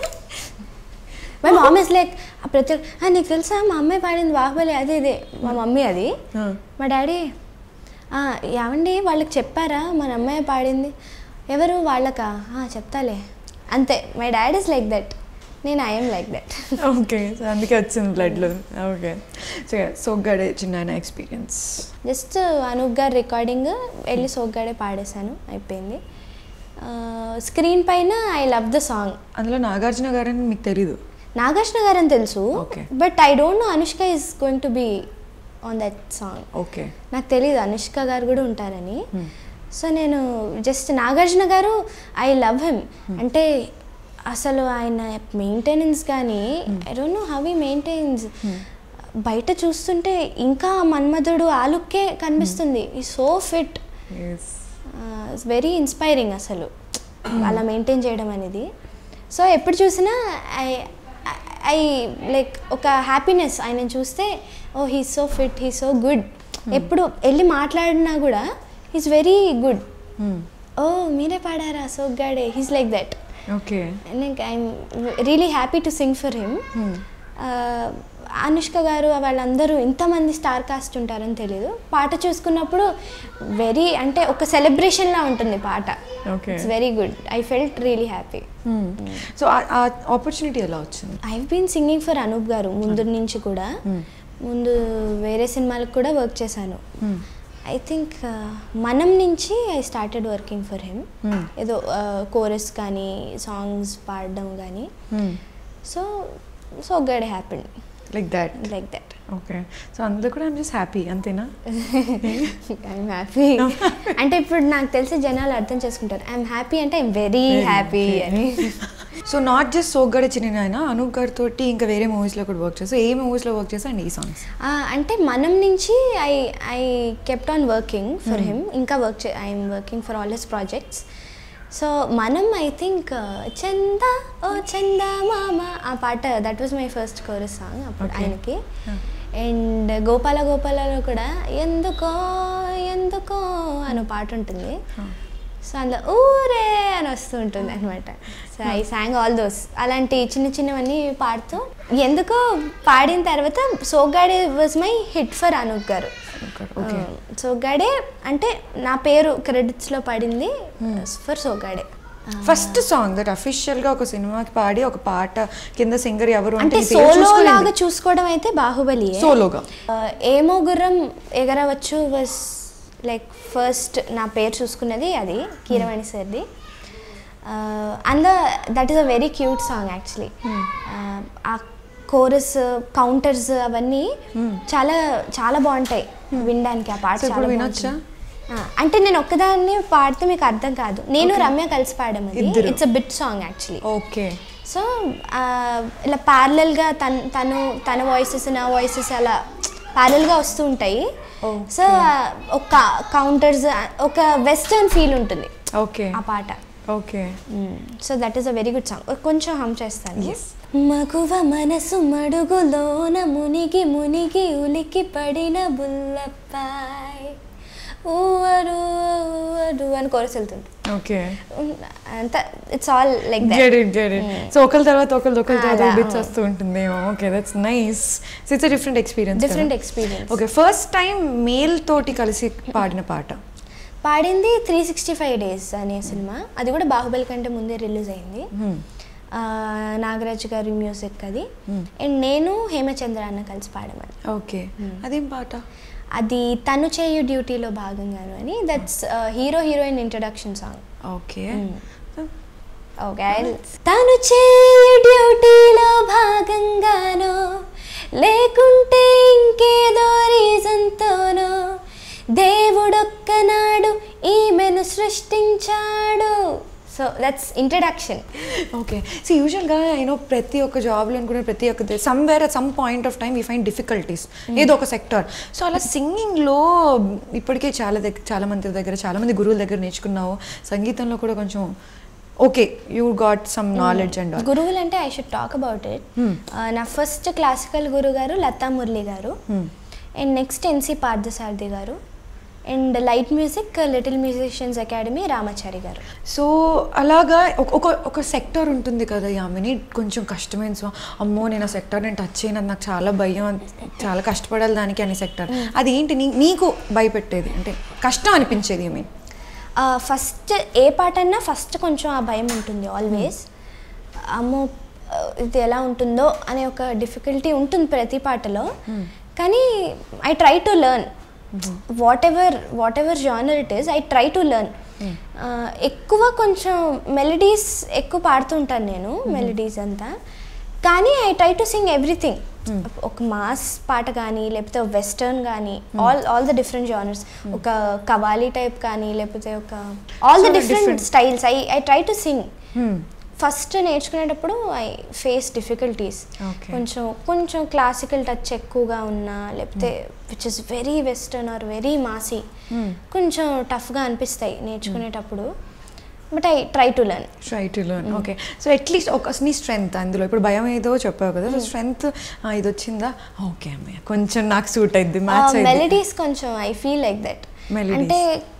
మై మామ్ ఇస్ లైక్ ప్రతి ఒక్క- "ఆ, నీకు తెలుసా మా అమ్మాయి పాడింది బాహుబలి అదే ఇదే మా మమ్మీ అది ఆ. మా డాడీ "ఆ, ఏమండి వాళ్ళకి చెప్పారా మన అమ్మాయి పాడింది ఎవరు వాళ్ళకా "ఆ, చెప్తాలే అంతే my daddy is like that నేను I'm like that okay so అందుకే వచ్చింది బ్లడ్లో ఓకే సో సోగ్గాడే చిన్న ఎక్స్పీరియన్స్ జస్ట్ అనూప్ గారి రికార్డింగ్ వెళ్ళి సోగ్గాడే పాడేశాను అయిపోయింది స్క్రీన్ పైన ఐ లవ్ ద సాంగ్ అందులో నాగార్జున గారని మీకు తెలీదు నాగార్జున గారు అని తెలుసు Okay. But I don't know Anushka is going to be on that song okay నాకు తెలియదు అనుష్క గారు కూడా ఉంటారని సో నేను జస్ట్ నాగార్జున గారు ఐ లవ్ హిమ్ అంటే అసలు ఆయన మెయింటెనెన్స్ కానీ I don't know how he maintains బయట చూస్తుంటే ఇంకా మన్మధుడు ఆ లుక్కే కనిపిస్తుంది he so fit it's very inspiring అసలు అలా మెయింటైన్ చేయడం అనేది సో ఎప్పుడు చూసినా ఐ ఐ లైక్ ఒక హ్యాపీనెస్ ఆయన చూస్తే oh he so fit he so good ఎప్పుడు వెళ్ళి మాట్లాడినా కూడా హీస్ వెరీ గుడ్ ఓ మీరే పాడారా Soggade he's like that okay like I'm really happy to sing for him Anushka గారు వాళ్ళందరూ ఇంతమంది స్టార్ కాస్ట్ ఉంటారని తెలియదు పాట చూసుకున్నప్పుడు వెరీ అంటే ఒక సెలబ్రేషన్లా ఉంటుంది పాట okay it's very good I felt really happy so ఆ ఆపర్చునిటీ ఎలా వచ్చింది I been singing for Anoop గారు ముందు నుంచి కూడా ముందు వేరే సినిమాలకు కూడా వర్క్ చేశాను ఐ థింక్ మనం నుంచి I started working for him ఏదో కోరస్ కానీ సాంగ్స్ పాడడం కానీ so so good happened like that like that okay so అందులో కూడా ఐమ్ జస్ట్ హ్యాపీ అంతేనా ఐఎమ్ హ్యాపీ అంటే ఇప్పుడు నాకు తెలిసి జనాలు అర్థం చేసుకుంటారు ఐఎమ్ హ్యాపీ అంటే ఐఎమ్ వెరీ హ్యాపీ అని so not just Soggade Chinni ఆయన అనూప్ గారితో ఇంకా వేరే మూవీస్లో కూడా వర్క్ చేస్తాను ఏ మూవీస్లో వర్క్ చేస్తా అండ్ ఈ సాంగ్స్ ఆ, అంటే మనం నుంచి I I kept on working for him ఇంకా వర్క్ చే I'm working for all his projects so మనం ఐ థింక్ చందా ఓ చందా మామ ఆ పాట that was my first chorus song అప్పుడు Okay. ఆయనకి అండ్ గోపాల గోపాలలో కూడా ఎందుకో ఎందుకో అనే పాట ఉంటుంది సో అందులో ఊరే అని వస్తూ ఉంటుంది అనమాట so I song all those అలాంటి చిన్న చిన్నవన్నీ పాడుతూ ఎందుకో పాడిన తర్వాత Soggade was my hit for Anoop గారు ఓకే సోగ్గాడే అంటే నా పేరు క్రెడిట్స్లో పడింది for Soggade first song that అఫీషియల్ గా ఒక సినిమాకి పాడి ఒక పాట కింద సింగర్ ఎవరు అంటే సోలో లాగా చూసుకోవడం అయితే బాహుబలి సోలోగా ఏమో గుర్రం ఎగరవచ్చు వాజ్ లైక్ ఫస్ట్ నా పేరు చూసుకున్నది అది కీరవాణి సార్ది అందులో that is a very cute song actually ఆ కోరస్ కౌంటర్స్ అవన్నీ చాలా చాలా బాగుంటాయి వినడానికి ఆ పాట So, ఇప్పుడు చాలా వినొచ్చా? బాగుంటుంది. ఆ, అంటే నేను ఒక్కదాన్ని పాడితే మీకు అర్థం కాదు నేను రమ్య కలిసి పాడాము ఇద్దరు. It's a bit song actually okay so ఆ, ఇలా ప్యారలల్గా తన తను తన వాయిసెస్ నా వాయిసెస్ అలా ప్యారలల్గా వస్తూ ఉంటాయి సో ఒక కౌంటర్స్ ఒక వెస్టర్న్ ఫీల్ ఉంటుంది ఓకే ఆ పాట okay so that is a very good song కొంచెం హమ్ చేస్తాను మగువ మనసు మడుగులోన మునిగి మునిగి ఉలికి పడిన బుల్లప్పాయ్ ఊవరు ఊవరు అని కోరస్ వెళ్తుంది ఓకే అంత it's all like that get it get it so ఒకరి తర్వాత ఒకరి ఒకరి తర్వాత అలా, బిట్స్ ఆ. వస్తూ ఉంటుంది okay that's nice so it's different experience different experience okay first time male తోటి కలిసి పాడిన పాట పాడింది త్రీ సిక్స్టీ ఫైవ్ డేస్ అనే సినిమా అది కూడా బాహుబలి కంటే ముందే రిలీజ్ అయింది ఆ, నాగరాజ్ గారి మ్యూజిక్ అది అండ్ నేను హేమచంద్ర అన్న కలిసి పాడమని ఓకే అదేం పాట అది తను చేయు డ్యూటీలో భాగంగాను అని that's hero heroine introduction song okay okay తను చేయు డ్యూటీలో భాగంగానో లేకుంటే ఇంకేదో రీజన్తోనో దేవుడొక్కనాడు ఈమెను సృష్టించాడు so that's introduction okay so యూజువల్గా యూనో ప్రతి ఒక్క జాబ్లో అనుకునే ప్రతి ఒక్క somewhere at some point of time we find difficulties ఏదో ఒక సెక్టర్ సో అలా సింగింగ్లో ఇప్పటికే చాలా దగ్గర చాలా మంది దగ్గర చాలా మంది గురువుల దగ్గర నేర్చుకున్నావు సంగీతంలో కూడా కొంచెం okay you got some knowledge and గురువులు అంటే I should talk about it నా ఫస్ట్ క్లాసికల్ గురువు గారు లతా మురళి గారు అండ్ నెక్స్ట్ ఎన్సి పార్థసారథి గారు and light music little musicians academy Ramachari గారు సో అలాగా ఒక ఒక ఒక సెక్టర్ ఉంటుంది కదా యామిని కొంచెం కష్టమైన సో అమ్మో నేను ఆ సెక్టర్ నేను టచ్ చేయను అది నాకు చాలా భయం చాలా కష్టపడాలి దానికి అని సెక్టర్ అది ఏంటి నీ నీకు భయపెట్టేది అంటే కష్టం అనిపించేది ఐ మీన్ ఫస్ట్ ఏ పాట అన్నా ఫస్ట్ కొంచెం ఆ భయం ఉంటుంది ఆల్వేస్ అమ్మో ఆ, ఇది ఎలా ఉంటుందో అనే ఒక డిఫికల్టీ ఉంటుంది ప్రతి పాటలో కానీ I try to learn whatever whatever genre it is I try to learn ఎక్కువ కొంచెం మెలడీస్ ఎక్కువ పాడుతుంటాను నేను మెలడీస్ అంతా కానీ I try to sing everything ఒక మాస్ పాట కానీ లేకపోతే వెస్టర్న్ కానీ ఆల్ ఆల్ ద డిఫరెంట్ జానర్స్ ఒక కవాలి టైప్ కానీ లేకపోతే ఒక ఆల్ ద So different different. Styles I I try to sing first నేర్చుకునేటప్పుడు ఐ ఫేస్ డిఫికల్టీస్ Okay. కొంచెం కొంచెం క్లాసికల్ టచ్ ఎక్కువగా ఉన్నా లేకపోతే which is very western or very massy కొంచెం టఫ్గా అనిపిస్తాయి నేర్చుకునేటప్పుడు but I try to learn try to learn okay so at least ఒక నీ స్ట్రెంగ్త్ అందులో ఇప్పుడు భయం ఏదో చెప్పావు కదా సో స్ట్రెంగ్త్ ఇది వచ్చిందా ఓకే అమ్మయ్య కొంచెం నాకు సూట్ అయింది మ్యాచ్ అయింది మెలడీస్ కొంచెం I feel like that Melodies. అంటే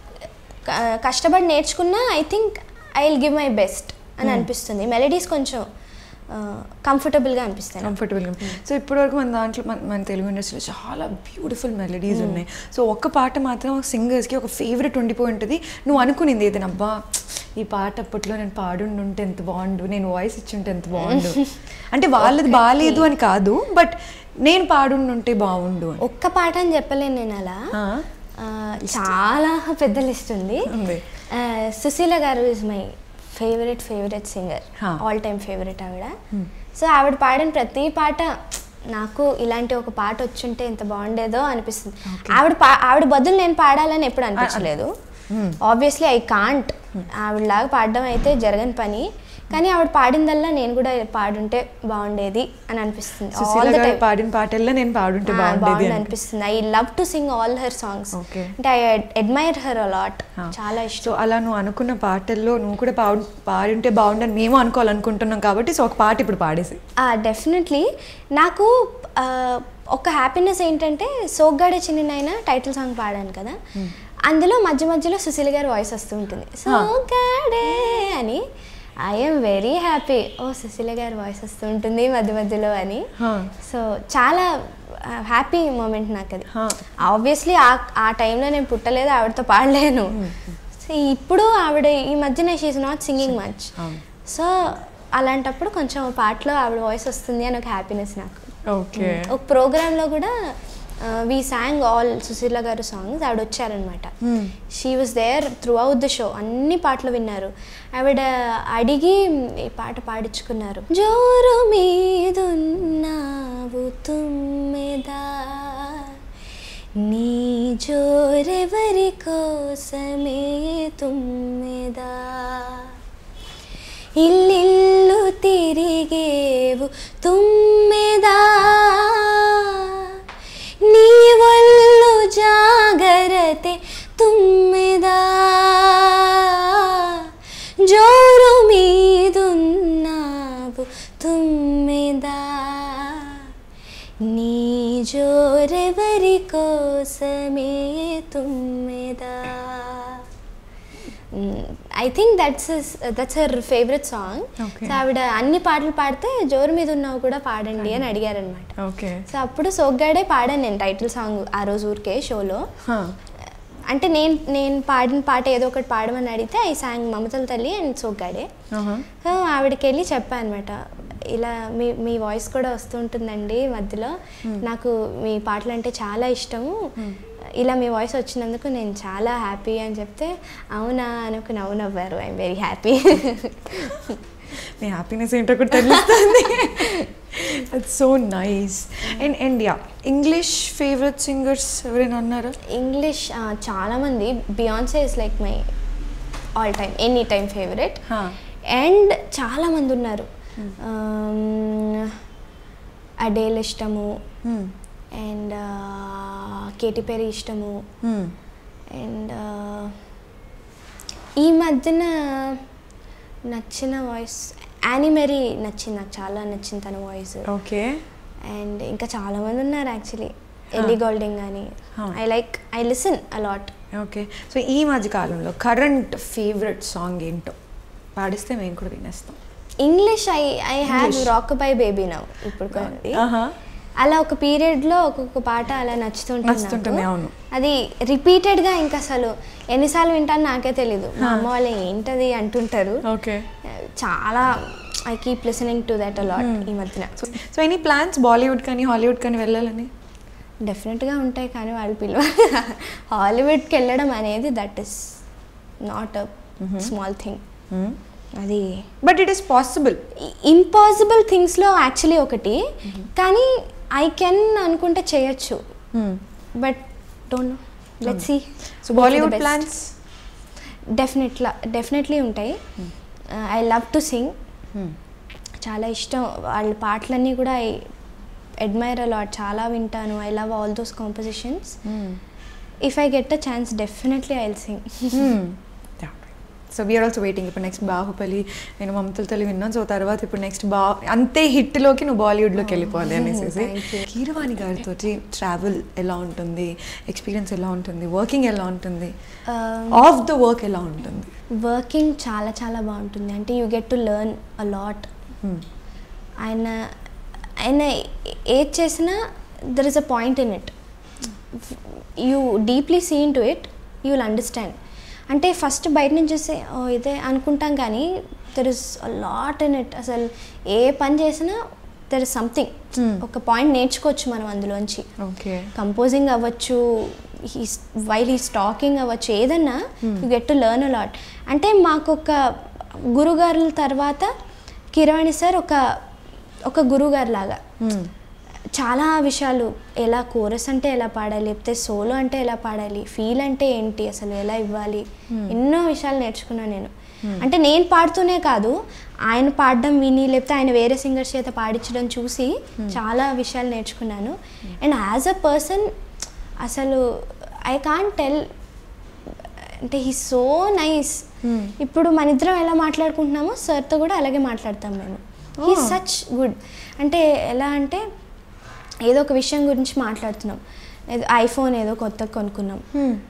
క- కష్టపడి నేర్చుకున్నా I think I will give my best అని అనిపిస్తుంది మెలడీస్ కొంచెం కంఫర్టబుల్గా అనిపిస్తాయి నాకు. కంఫర్టబుల్గా సో ఇప్పటివరకు మన దాంట్లో మన మన తెలుగు ఇండస్ట్రీలో చాలా బ్యూటిఫుల్ మెలడీస్ ఉన్నాయి సో ఒక్క పాట మాత్రం సింగర్స్కి ఒక ఫేవరెట్ ఉండిపోయి ఉంటుంది నువ్వు అనుకునింది ఏదైనా అబ్బా ఈ పాట అప్పట్లో నేను పాడుంటే ఎంత బాగుండు నేను వాయిస్ ఇచ్చుంటే ఎంత బాగుండు అంటే వాళ్ళది బాగాలేదు అని కాదు బట్ నేను పాడుంటే బాగుండు అని ఒక్క పాట అని చెప్పలేను నేను అలా ఆ, ఆ, చాలా పెద్ద లిస్ట్ ఉంది ఉంది. ఆ, సుశీల గారు is my favourite favourite singer హా. ఆల్ టైమ్ ఫేవరెట్ ఆవిడ సో ఆవిడ పాడిన ప్రతి పాట నాకు ఇలాంటి ఒక పాట వచ్చుంటే ఎంత బాగుండేదో అనిపిస్తుంది ఆవిడ పా ఆవిడ బదులు నేను పాడాలని ఎప్పుడు అనిపించలేదు ఆబ్వియస్లీ ఐ కాంట్ ఆవిడలాగా పాడడం అయితే జరగని పని కానీ ఆవిడ పాడిందల్లా నేను కూడా పాడుంటే బాగుండేది అని అనిపిస్తుంది సుశీల ఆల్ ద గారు టైమ్ పాడిన పాటల్లో నేను పాడుంటే ఆ, బాగుండేది బాగుంది అని. అనిపిస్తుంది I love to sing all her songs Okay. అంటే ఐ అడ్మైర్ హర్ అలాట్ ఆ. చాలా సో ఇష్టం అలా నువ్వు అనుకున్న పాటల్లో నువ్వు కూడా పాడు పాడుంటే బాగుండని మేము అనుకోవాలనుకుంటున్నాం కాబట్టి సో ఒక పాట ఇప్పుడు పాడేసి డెఫినెట్లీ నాకు ఆ, ఒక హ్యాపీనెస్ ఏంటంటే సోగ్గాడే చిన్న టైటిల్ సాంగ్ పాడాను కదా అందులో మధ్య మధ్యలో సుశీల్ గారి వాయిస్ వస్తూ ఉంటుంది సోగాడే అని ఐఎమ్ వెరీ హ్యాపీ ఓ సుశీల గారి వాయిస్ వస్తూ ఉంటుంది మధ్య మధ్యలో అని Huh. సో చాలా హ్యాపీ మూమెంట్ నాకు అది Huh. ఆబ్వియస్లీ ఆ ఆ టైంలో నేను పుట్టలేదు ఆవిడతో పాడలేను సో ఇప్పుడు ఆవిడ ఈ మధ్యన షీఈ్ నాట్ సింగింగ్ మచ్ అవును. సో అలాంటప్పుడు కొంచెం పాటలో ఆవిడ వాయిస్ వస్తుంది అని ఒక హ్యాపీనెస్ నాకు ఓకే ఒక ప్రోగ్రాంలో కూడా వి సాంగ్ ఆల్ సుశీల గారు సాంగ్స్ ఆవిడ వచ్చారనమాట she was there throughout the show అన్ని పాటలు విన్నారు ఆవిడ అడిగి ఈ పాట పాడించుకున్నారు జోరు మీదున్నావు తుమ్మెదా నీ జోరెవరి కోసమే తుమ్మెదా ఇల్లిల్లు తిరిగేవు తుమ్మెదా నీ ఒళ్ళు జాగరతే తుమ్మెదా జోరు మీదున్నావు తుమ్మెదా నీ జోరెవరి కోసమే తుమ్మెదా I think that's that's her favourite song Okay. So ఆవిడ అన్ని పాటలు పాడితే జోరు మీద ఉన్నావు కూడా పాడండి అని అడిగారనమాట ఓకే సో అప్పుడు సోగ్గాడే పాడాను నేను టైటిల్ సాంగ్ ఆ రోజు ఊరికే షోలో అంటే నేను నేను పాడిన పాట ఏదో ఒకటి పాడమని అడిగితే ఈ సాంగ్ మమతల తల్లి అండ్ సోగ్గాడే సో ఆవిడకి వెళ్ళి చెప్పాను అనమాట ఇలా మీ మీ వాయిస్ కూడా వస్తుంటుందండి మధ్యలో నాకు మీ పాటలు అంటే చాలా ఇష్టము ఇలా మీ వాయిస్ వచ్చినందుకు నేను చాలా హ్యాపీ అని చెప్తే అవునా అనుకు నవ్వు నవ్వారు ఐఎమ్ వెరీ హ్యాపీ మీ హ్యాపీనెస్ ఏంటో కూడా తెలుస్తుంది it's so nice and and yeah English favourite singers ఎవరైనా ఉన్నారా ఇంగ్లీష్ చాలామంది Beyonce is like my all time any time favourite Huh. And చాలామంది ఉన్నారు అడేల్ ఇష్టము అండ్ కేటీ పెరీ ఇష్టము అండ్ ఈ మధ్యన నచ్చిన వాయిస్ యానిమెరీ నచ్చింది నాకు చాలా నచ్చింది తన వాయిస్ ఓకే అండ్ ఇంకా చాలా మంది ఉన్నారు యాక్చువల్లీ ఎల్లి గోల్డింగ్ అని Huh. I like I listen a lot okay so ఈ మధ్య కాలంలో కరెంట్ ఫేవరెట్ సాంగ్ ఏంటో పాడిస్తే మేము కూడా వినేస్తాం English I I have English. Rockabye baby now ఇప్పుడు కొంది ఆహా. అలా ఒక పీరియడ్లో ఒక్కొక్క పాట అలా నచ్చుతుంటుంది నచ్చుతుంటుంది, నాకు. అవును. అది రిపీటెడ్గా ఇంకా అసలు ఎన్నిసార్లు వింటాను నాకే తెలీదు మా అమ్మ వాళ్ళు ఏంటది అంటుంటారు ఓకే చాలా I keep listening to that a lot ఈ మధ్యన so so any plans Bollywood కానీ హాలీవుడ్ కానీ వెళ్ళాలని డెఫినెట్గా ఉంటాయి కానీ వాళ్ళు పిలవ హాలీవుడ్కి వెళ్ళడం అనేది that is not a small thing అది but it is possible impossible థింగ్స్లో యాక్చువల్లీ ఒకటి కానీ ఐ కెన్ అనుకుంటే చేయొచ్చు but don't know let see so Bollywood plans డెఫినెట్లా డెఫినెట్లీ ఉంటాయి ఐ లవ్ టు సింగ్ చాలా ఇష్టం వాళ్ళ పాటలన్నీ కూడా ఐ అడ్మైర్ అలాట్ చాలా వింటాను I love all those compositions if I get a chance definitely I sing so we're also waiting ఇప్పుడు నెక్స్ట్ బాహుబలి నేను మమతల తల్లి విన్నాను సో తర్వాత ఇప్పుడు నెక్స్ట్ బా అంతే హిట్లోకి నువ్వు బాలీవుడ్లోకి వెళ్ళిపోవాలి అనేసి Thank you. కీరవాణి గారితో ట్రావెల్ ఎలా ఉంటుంది ఎక్స్పీరియన్స్ ఎలా ఉంటుంది వర్కింగ్ ఎలా ఉంటుంది ఆఫ్ ద వర్క్ ఎలా ఉంటుంది వర్కింగ్ చాలా చాలా బాగుంటుంది అంటే you get to learn a lot ఆయన ఆయన ఏది చేసినా there is a point in it you deeply seen to it you will understand అంటే ఫస్ట్ బయట నుంచి చూస్తే ఓ ఇదే అనుకుంటాం కానీ there is a lot in it అసలు ఏ పని చేసినా దర్ ఇస్ సంథింగ్ ఒక పాయింట్ నేర్చుకోవచ్చు మనం అందులోంచి ఓకే కంపోజింగ్ అవ్వచ్చు హీస్ వైల్ హీస్ టాకింగ్ అవ్వచ్చు ఏదన్నా you get to learn a lot అంటే మాకు ఒక గురుగారుల తర్వాత కిరవాణి సార్ ఒక ఒక గురుగారు లాగా చాలా విషయాలు ఎలా కోరస్ అంటే ఎలా పాడాలి లేకపోతే సోలో అంటే ఎలా పాడాలి ఫీల్ అంటే ఏంటి అసలు ఎలా ఇవ్వాలి ఎన్నో విషయాలు నేర్చుకున్నాను నేను అంటే నేను పాడుతూనే కాదు ఆయన పాడడం విని లేకపోతే ఆయన వేరే సింగర్స్ చేత పాడించడం చూసి చాలా విషయాలు నేర్చుకున్నాను అండ్ యాజ్ అ పర్సన్ అసలు ఐ కాంట్ టెల్ అంటే హీ సో నైస్ ఇప్పుడు మన ఇద్దరం ఎలా మాట్లాడుకుంటున్నామో సార్తో కూడా అలాగే మాట్లాడతాం మేము హీ Oh. సచ్ గుడ్ అంటే ఎలా అంటే ఏదో ఒక విషయం గురించి మాట్లాడుతున్నాం ఏదో ఐఫోన్ ఏదో కొత్తగా కొనుక్కున్నాం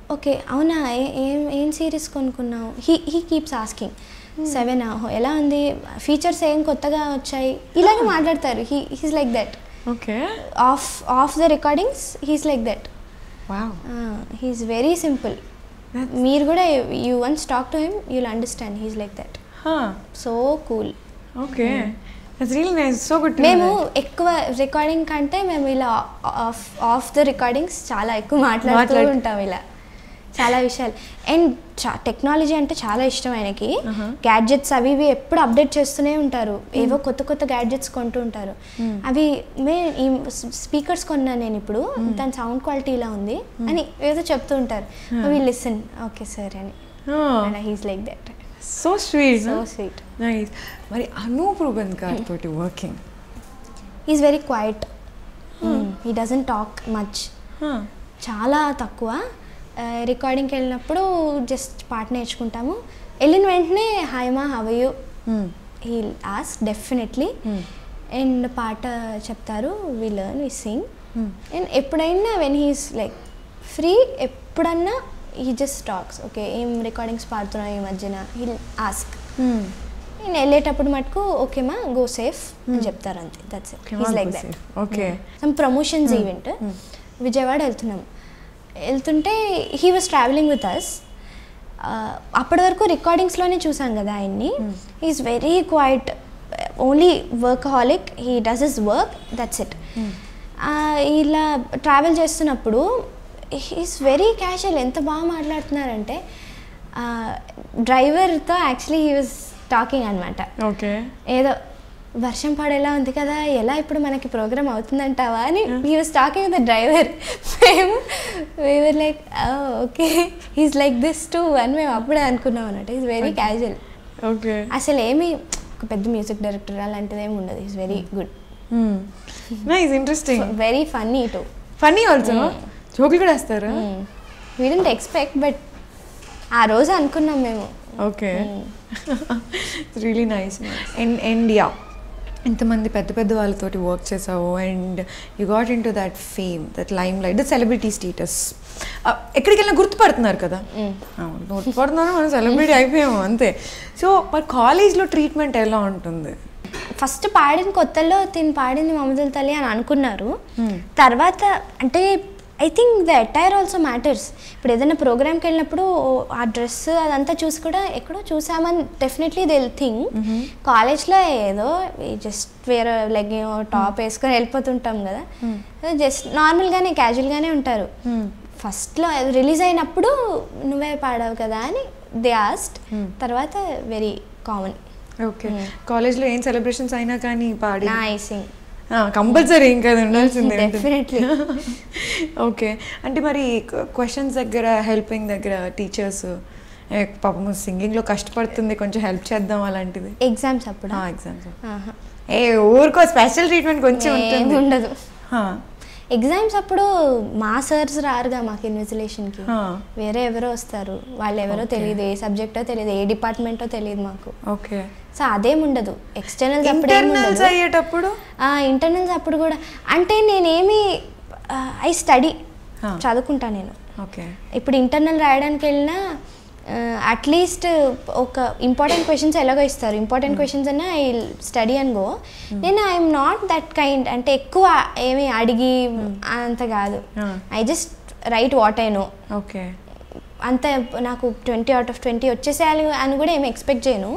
ఓకే అవునా ఏ- ఏం ఏం సిరీస్ కొనుక్కున్నావు he he keeps asking seven ఎలా ఉంది ఫీచర్స్ ఏం కొత్తగా వచ్చాయి ఇలాగే మాట్లాడతారు he he's like that okay off off the recordings he's like that wow he's very simple మీరు కూడా you once talk to him you'll understand he's like that so cool okay that's really nice so good మేము ఎక్కువ recording కంటే మేము ఇలా of off the recordings చాలా ఎక్కువ మాట్లాడుతూ మాట్లాడు- ఉంటాం ఇలా చాలా విషయాలు అండ్ చా టెక్నాలజీ అంటే చాలా ఇష్టం ఆయనకి Uh-huh. గ్యాడ్జెట్స్ అవి ఇవి ఎప్పుడు అప్డేట్ చేస్తూనే ఉంటారు ఏవో కొత్త కొత్త గ్యాడ్జెట్స్ కొంటూ ఉంటారు అవి మే ఈ స్పీకర్స్ కొన్నాను నేను ఇప్పుడు దాని సౌండ్ క్వాలిటీ ఇలా ఉంది అని ఏదో చెప్తూ ఉంటారు వి లిసన్ ఓకే సార్ అని and he's like that so sweet so sweet nice మరి అనూప్ రూబన్ గారి తోటి working is very quiet he doesn't talk much చాలా తక్కువ రికార్డింగ్కి వెళ్ళినప్పుడు జస్ట్ పాట నేర్చుకుంటాము వెళ్ళిన వెంటనే హాయ్ మా హవయు హీ ఆస్ డెఫినెట్లీ అండ్ పాట చెప్తారు we learn we sing and ఎప్పుడైనా వెన్ హీస్ లైక్ ఫ్రీ ఎప్పుడన్నా హీ జస్ట్ టాక్స్ ఓకే ఏం రికార్డింగ్స్ పాడుతున్నావు ఈ మధ్యన హీ ఆస్క్ నేను వెళ్ళేటప్పుడు మటుకు ఓకే మా గో సేఫ్ అని చెప్తారు అంతే that's Okay, he's ma, like go that safe. Okay. Some promotions event Vijayawada వెళ్తున్నాం వెళ్తుంటే he was travelling with us అప్పటి వరకు రికార్డింగ్స్లోనే చూసాం కదా ఆయన్ని is very quiet only workaholic he does is work that's it ఇలా ట్రావెల్ చేస్తున్నప్పుడు హీస్ వెరీ క్యాషువల్ ఎంత బాగా మాట్లాడుతున్నారంటే డ్రైవర్తో యాక్చువల్లీ హీ వాజ్ టాకింగ్ అనమాట ఓకే ఏదో వర్షం పడేలా ఉంది కదా ఎలా ఇప్పుడు మనకి ప్రోగ్రామ్ అవుతుందంటావా అని he was talking the driver మేము we were like okay he's like this too అని మేము అప్పుడే అనుకున్నాం అన్నట్టు ఈజ్ వెరీ క్యాజువల్ ఓకే అసలు ఏమి ఒక పెద్ద మ్యూజిక్ డైరెక్టర్ అలాంటిది ఏమి ఉండదు is very good nice interesting very funny too funny also జోకులు కూడా వేస్తారా వీ డెంట్ ఎక్స్పెక్ట్ బట్ ఆ రోజు అనుకున్నాం మేము okay really nice and and yeah ఇంతమంది పెద్ద పెద్ద వాళ్ళతోటి వర్క్ చేసావు and you got into that fame that limelight the celebrity status ఎక్కడికి వెళ్ళినా గుర్తుపడుతున్నారు కదా అవును, గుర్తుపడుతున్నారు మనం సెలబ్రిటీ అయిపోయాము అంతే సో మరి కాలేజ్లో ట్రీట్మెంట్ ఎలా ఉంటుంది ఫస్ట్ పాడిన కొత్తలో తిని పాడింది మమతల తల్లి అని అనుకున్నారు తర్వాత అంటే I think the attire also matters ఇప్పుడు ఏదైనా ప్రోగ్రామ్కి వెళ్ళినప్పుడు ఆ డ్రెస్ అదంతా చూసి కూడా ఎక్కడో చూసామని డెఫినెట్లీ దే థింగ్ కాలేజ్లో ఏదో జస్ట్ వేరే లైక్ టాప్ వేసుకొని వెళ్ళిపోతుంటాం కదా జస్ట్ నార్మల్గానే క్యాజువల్గానే ఉంటారు ఫస్ట్లో రిలీజ్ అయినప్పుడు నువ్వే పాడావు కదా అని దే ఆస్ట్ తర్వాత వెరీ కామన్ ఓకే కాలేజ్లో ఏం సెలబ్రేషన్స్ అయినా కానీ పాడి నా ఐసింగ్ కంపల్సరీ ఇంకా అది ఉండాల్సిందే Definitely. ఓకే అంటే మరి క్వశ్చన్స్ దగ్గర హెల్పింగ్ దగ్గర టీచర్స్ పాపం సింగింగ్లో కష్టపడుతుంది కొంచెం హెల్ప్ చేద్దాం అలాంటిది ఎగ్జామ్స్ అప్పుడు ఎగ్జామ్స్ ఆహా. ఏ ఊరికో స్పెషల్ ట్రీట్మెంట్ కొంచెం ఏం ఉంటుంది ఉండదు హా, ఎగ్జామ్స్ అప్పుడు మా సర్స్ రారుగా మాకు ఇన్విజిలేషన్కి హా. వేరే ఎవరో వస్తారు వాళ్ళు ఎవరో తెలియదు ఏ సబ్జెక్టో తెలియదు ఏ డిపార్ట్మెంటో తెలియదు మాకు ఓకే సో అదేం ఉండదు ఎక్స్టర్నల్స్ అప్పుడు ఏం ఇంటర్నల్స్ ఉండదు అయ్యేటప్పుడు ఇంటర్నల్స్ అప్పుడు కూడా అంటే నేనేమి ఐ స్టడీ హా. చదువుకుంటా నేను ఓకే ఇప్పుడు ఇంటర్నల్ రాయడానికి వెళ్ళినా అట్లీస్ట్ ఒక ఇంపార్టెంట్ క్వశ్చన్స్ ఎలాగో ఇస్తారు ఇంపార్టెంట్ క్వశ్చన్స్ అన్నా ఐ స్టడీ అండ్ గో నేను ఐఎమ్ నాట్ దట్ కైండ్ అంటే ఎక్కువ ఏమి అడిగి అంత కాదు Ah. I just write what I know okay అంత నాకు ట్వంటీ అవుట్ ఆఫ్ ట్వంటీ వచ్చేసేయాలి అని కూడా ఏమి ఎక్స్పెక్ట్ చేయను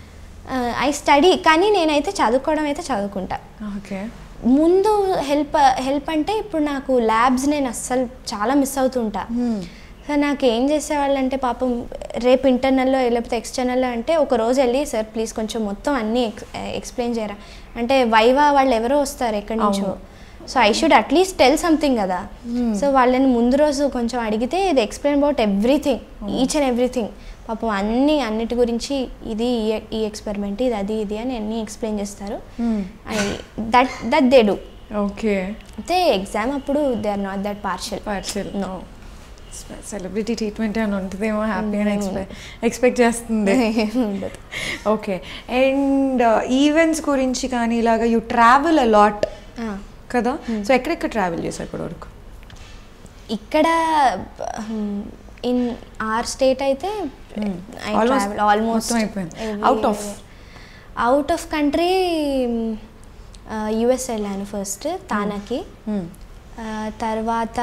ఐ స్టడీ కానీ నేనైతే చదువుకోవడం అయితే చదువుకుంటా ఓకే ముందు హెల్ప్ హెల్ప్ అంటే ఇప్పుడు నాకు ల్యాబ్స్ నేను అస్సలు చాలా మిస్ అవుతుంటా సో నాకు ఏం చేసేవాళ్ళు అంటే పాపం రేపు ఇంటర్నల్లో లేకపోతే ఎక్స్టర్నల్లో అంటే ఒక రోజు వెళ్ళి సార్ ప్లీజ్ కొంచెం మొత్తం అన్నీ ఎక్స్ప్లెయిన్ చేయరా అంటే వైవా వాళ్ళు ఎవరో వస్తారు ఎక్కడి నుంచో so I should at least tell something కదా సో వాళ్ళని ముందు రోజు కొంచెం అడిగితే ఇది explain about everything each and everything పాపం అన్ని అన్నిటి గురించి ఇది ఈ- ఈ ఎక్స్పెరిమెంట్ ఇది అది ఇది అని అన్నీ ఎక్స్ప్లెయిన్ చేస్తారు I that that they do okay అయితే ఎగ్జామ్ అప్పుడు they are not that partial partial No. Celebrity treatment అని ఉంటుందేమో హ్యాపీ అని ఎక్స్పెక్ట్ ఎక్స్పెక్ట్ చేస్తుంది ఉండదు ఓకే అండ్ ఈవెంట్స్ గురించి కానీ ఇలాగా యూ ట్రావెల్ అ లాట్ ఆ, కదా సో ఎక్కడెక్కడ ట్రావెల్ చేశారు ఇప్పటి వరకు ఇక్కడ ఇన్ ఆర్ స్టేట్ అయితే ఐ Almost ట్రావెల్ ఆల్మోస్ట్ మొత్తం అయిపోయింది. Out of? Out of country US వెళ్ళాను ఫస్ట్ తానాకి Hmm. ఆ, తర్వాత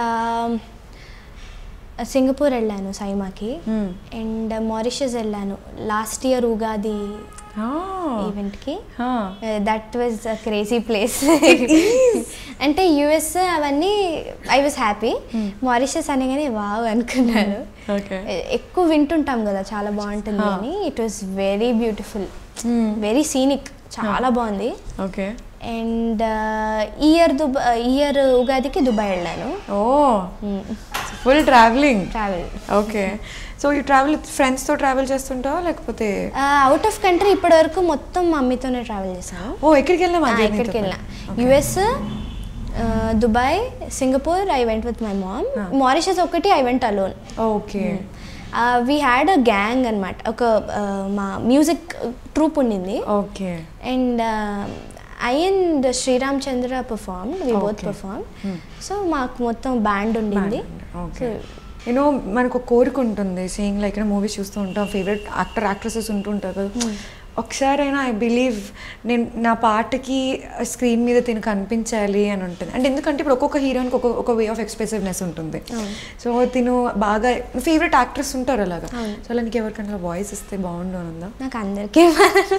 సింగపూర్ వెళ్ళాను సైమాకి Hmm. అండ్ మారిషస్ వెళ్ళాను లాస్ట్ ఇయర్ ఉగాది Oh. ఈవెంట్కి Huh. That was a crazy place అంటే యుఎస్ అవన్నీ ఐ వాజ్ హ్యాపీ మారిషస్ అనగానే వావ్ అనుకున్నాను Okay. ఎ- ఎక్కువ వింటుంటాం కదా చాలా బాగుంటుంది Huh. అని it was very beautiful Hmm. Very scenic చాలా బాగుంది Okay. And year Dubai year ఉగాదికి దుబాయ్ వెళ్ళాను Oh. Full travelling travel okay so ఈ ట్రావెల్ ఫ్రెండ్స్తో ట్రావెల్ చేస్తుంటావా లేకపోతే అవుట్ ఆఫ్ కంట్రీ ఇప్పటి వరకు మొత్తం మమ్మీతోనే ట్రావెల్ చేశాను ఓ ఎక్కడికి వెళ్ళినా ఆ, మధ్య ఎక్కడికి వెళ్ళినా US Dubai Singapore I went with my mom Ah. Mauritius ఒకటి I went alone okay we had a gang అనమాట ఒక uh, మా మ్యూజిక్ ట్రూప్ ఉండింది okay and I and Sriram Chandra perform we both Okay. Perform so మాకు మొత్తం band ఉండింది okay you know మనకు ఒక కోరిక ఉంటుంది సేయింగ్ లైక్ మూవీస్ చూస్తూ ఉంటాం ఫేవరెట్ యాక్టర్ యాక్ట్రెసెస్ ఉంటుంటారు కదా ఒకసారైనా ఐ బిలీవ్ నేను నా పాటకి స్క్రీన్ మీద తిను కనిపించాలి అని ఉంటుంది అంటే ఎందుకంటే ఇప్పుడు ఒక్కొక్క హీరోయిన్కి ఒక్కొక్క ఒక వే ఆఫ్ ఎక్స్ప్రెసివ్నెస్ ఉంటుంది సో తిను బాగా ఫేవరెట్ యాక్ట్రెస్ ఉంటారు అలాగా సో అలా నీకు ఎవరికైనా వాయిస్ ఇస్తే బాగుండు అని ఉందా నాకు అందరికీ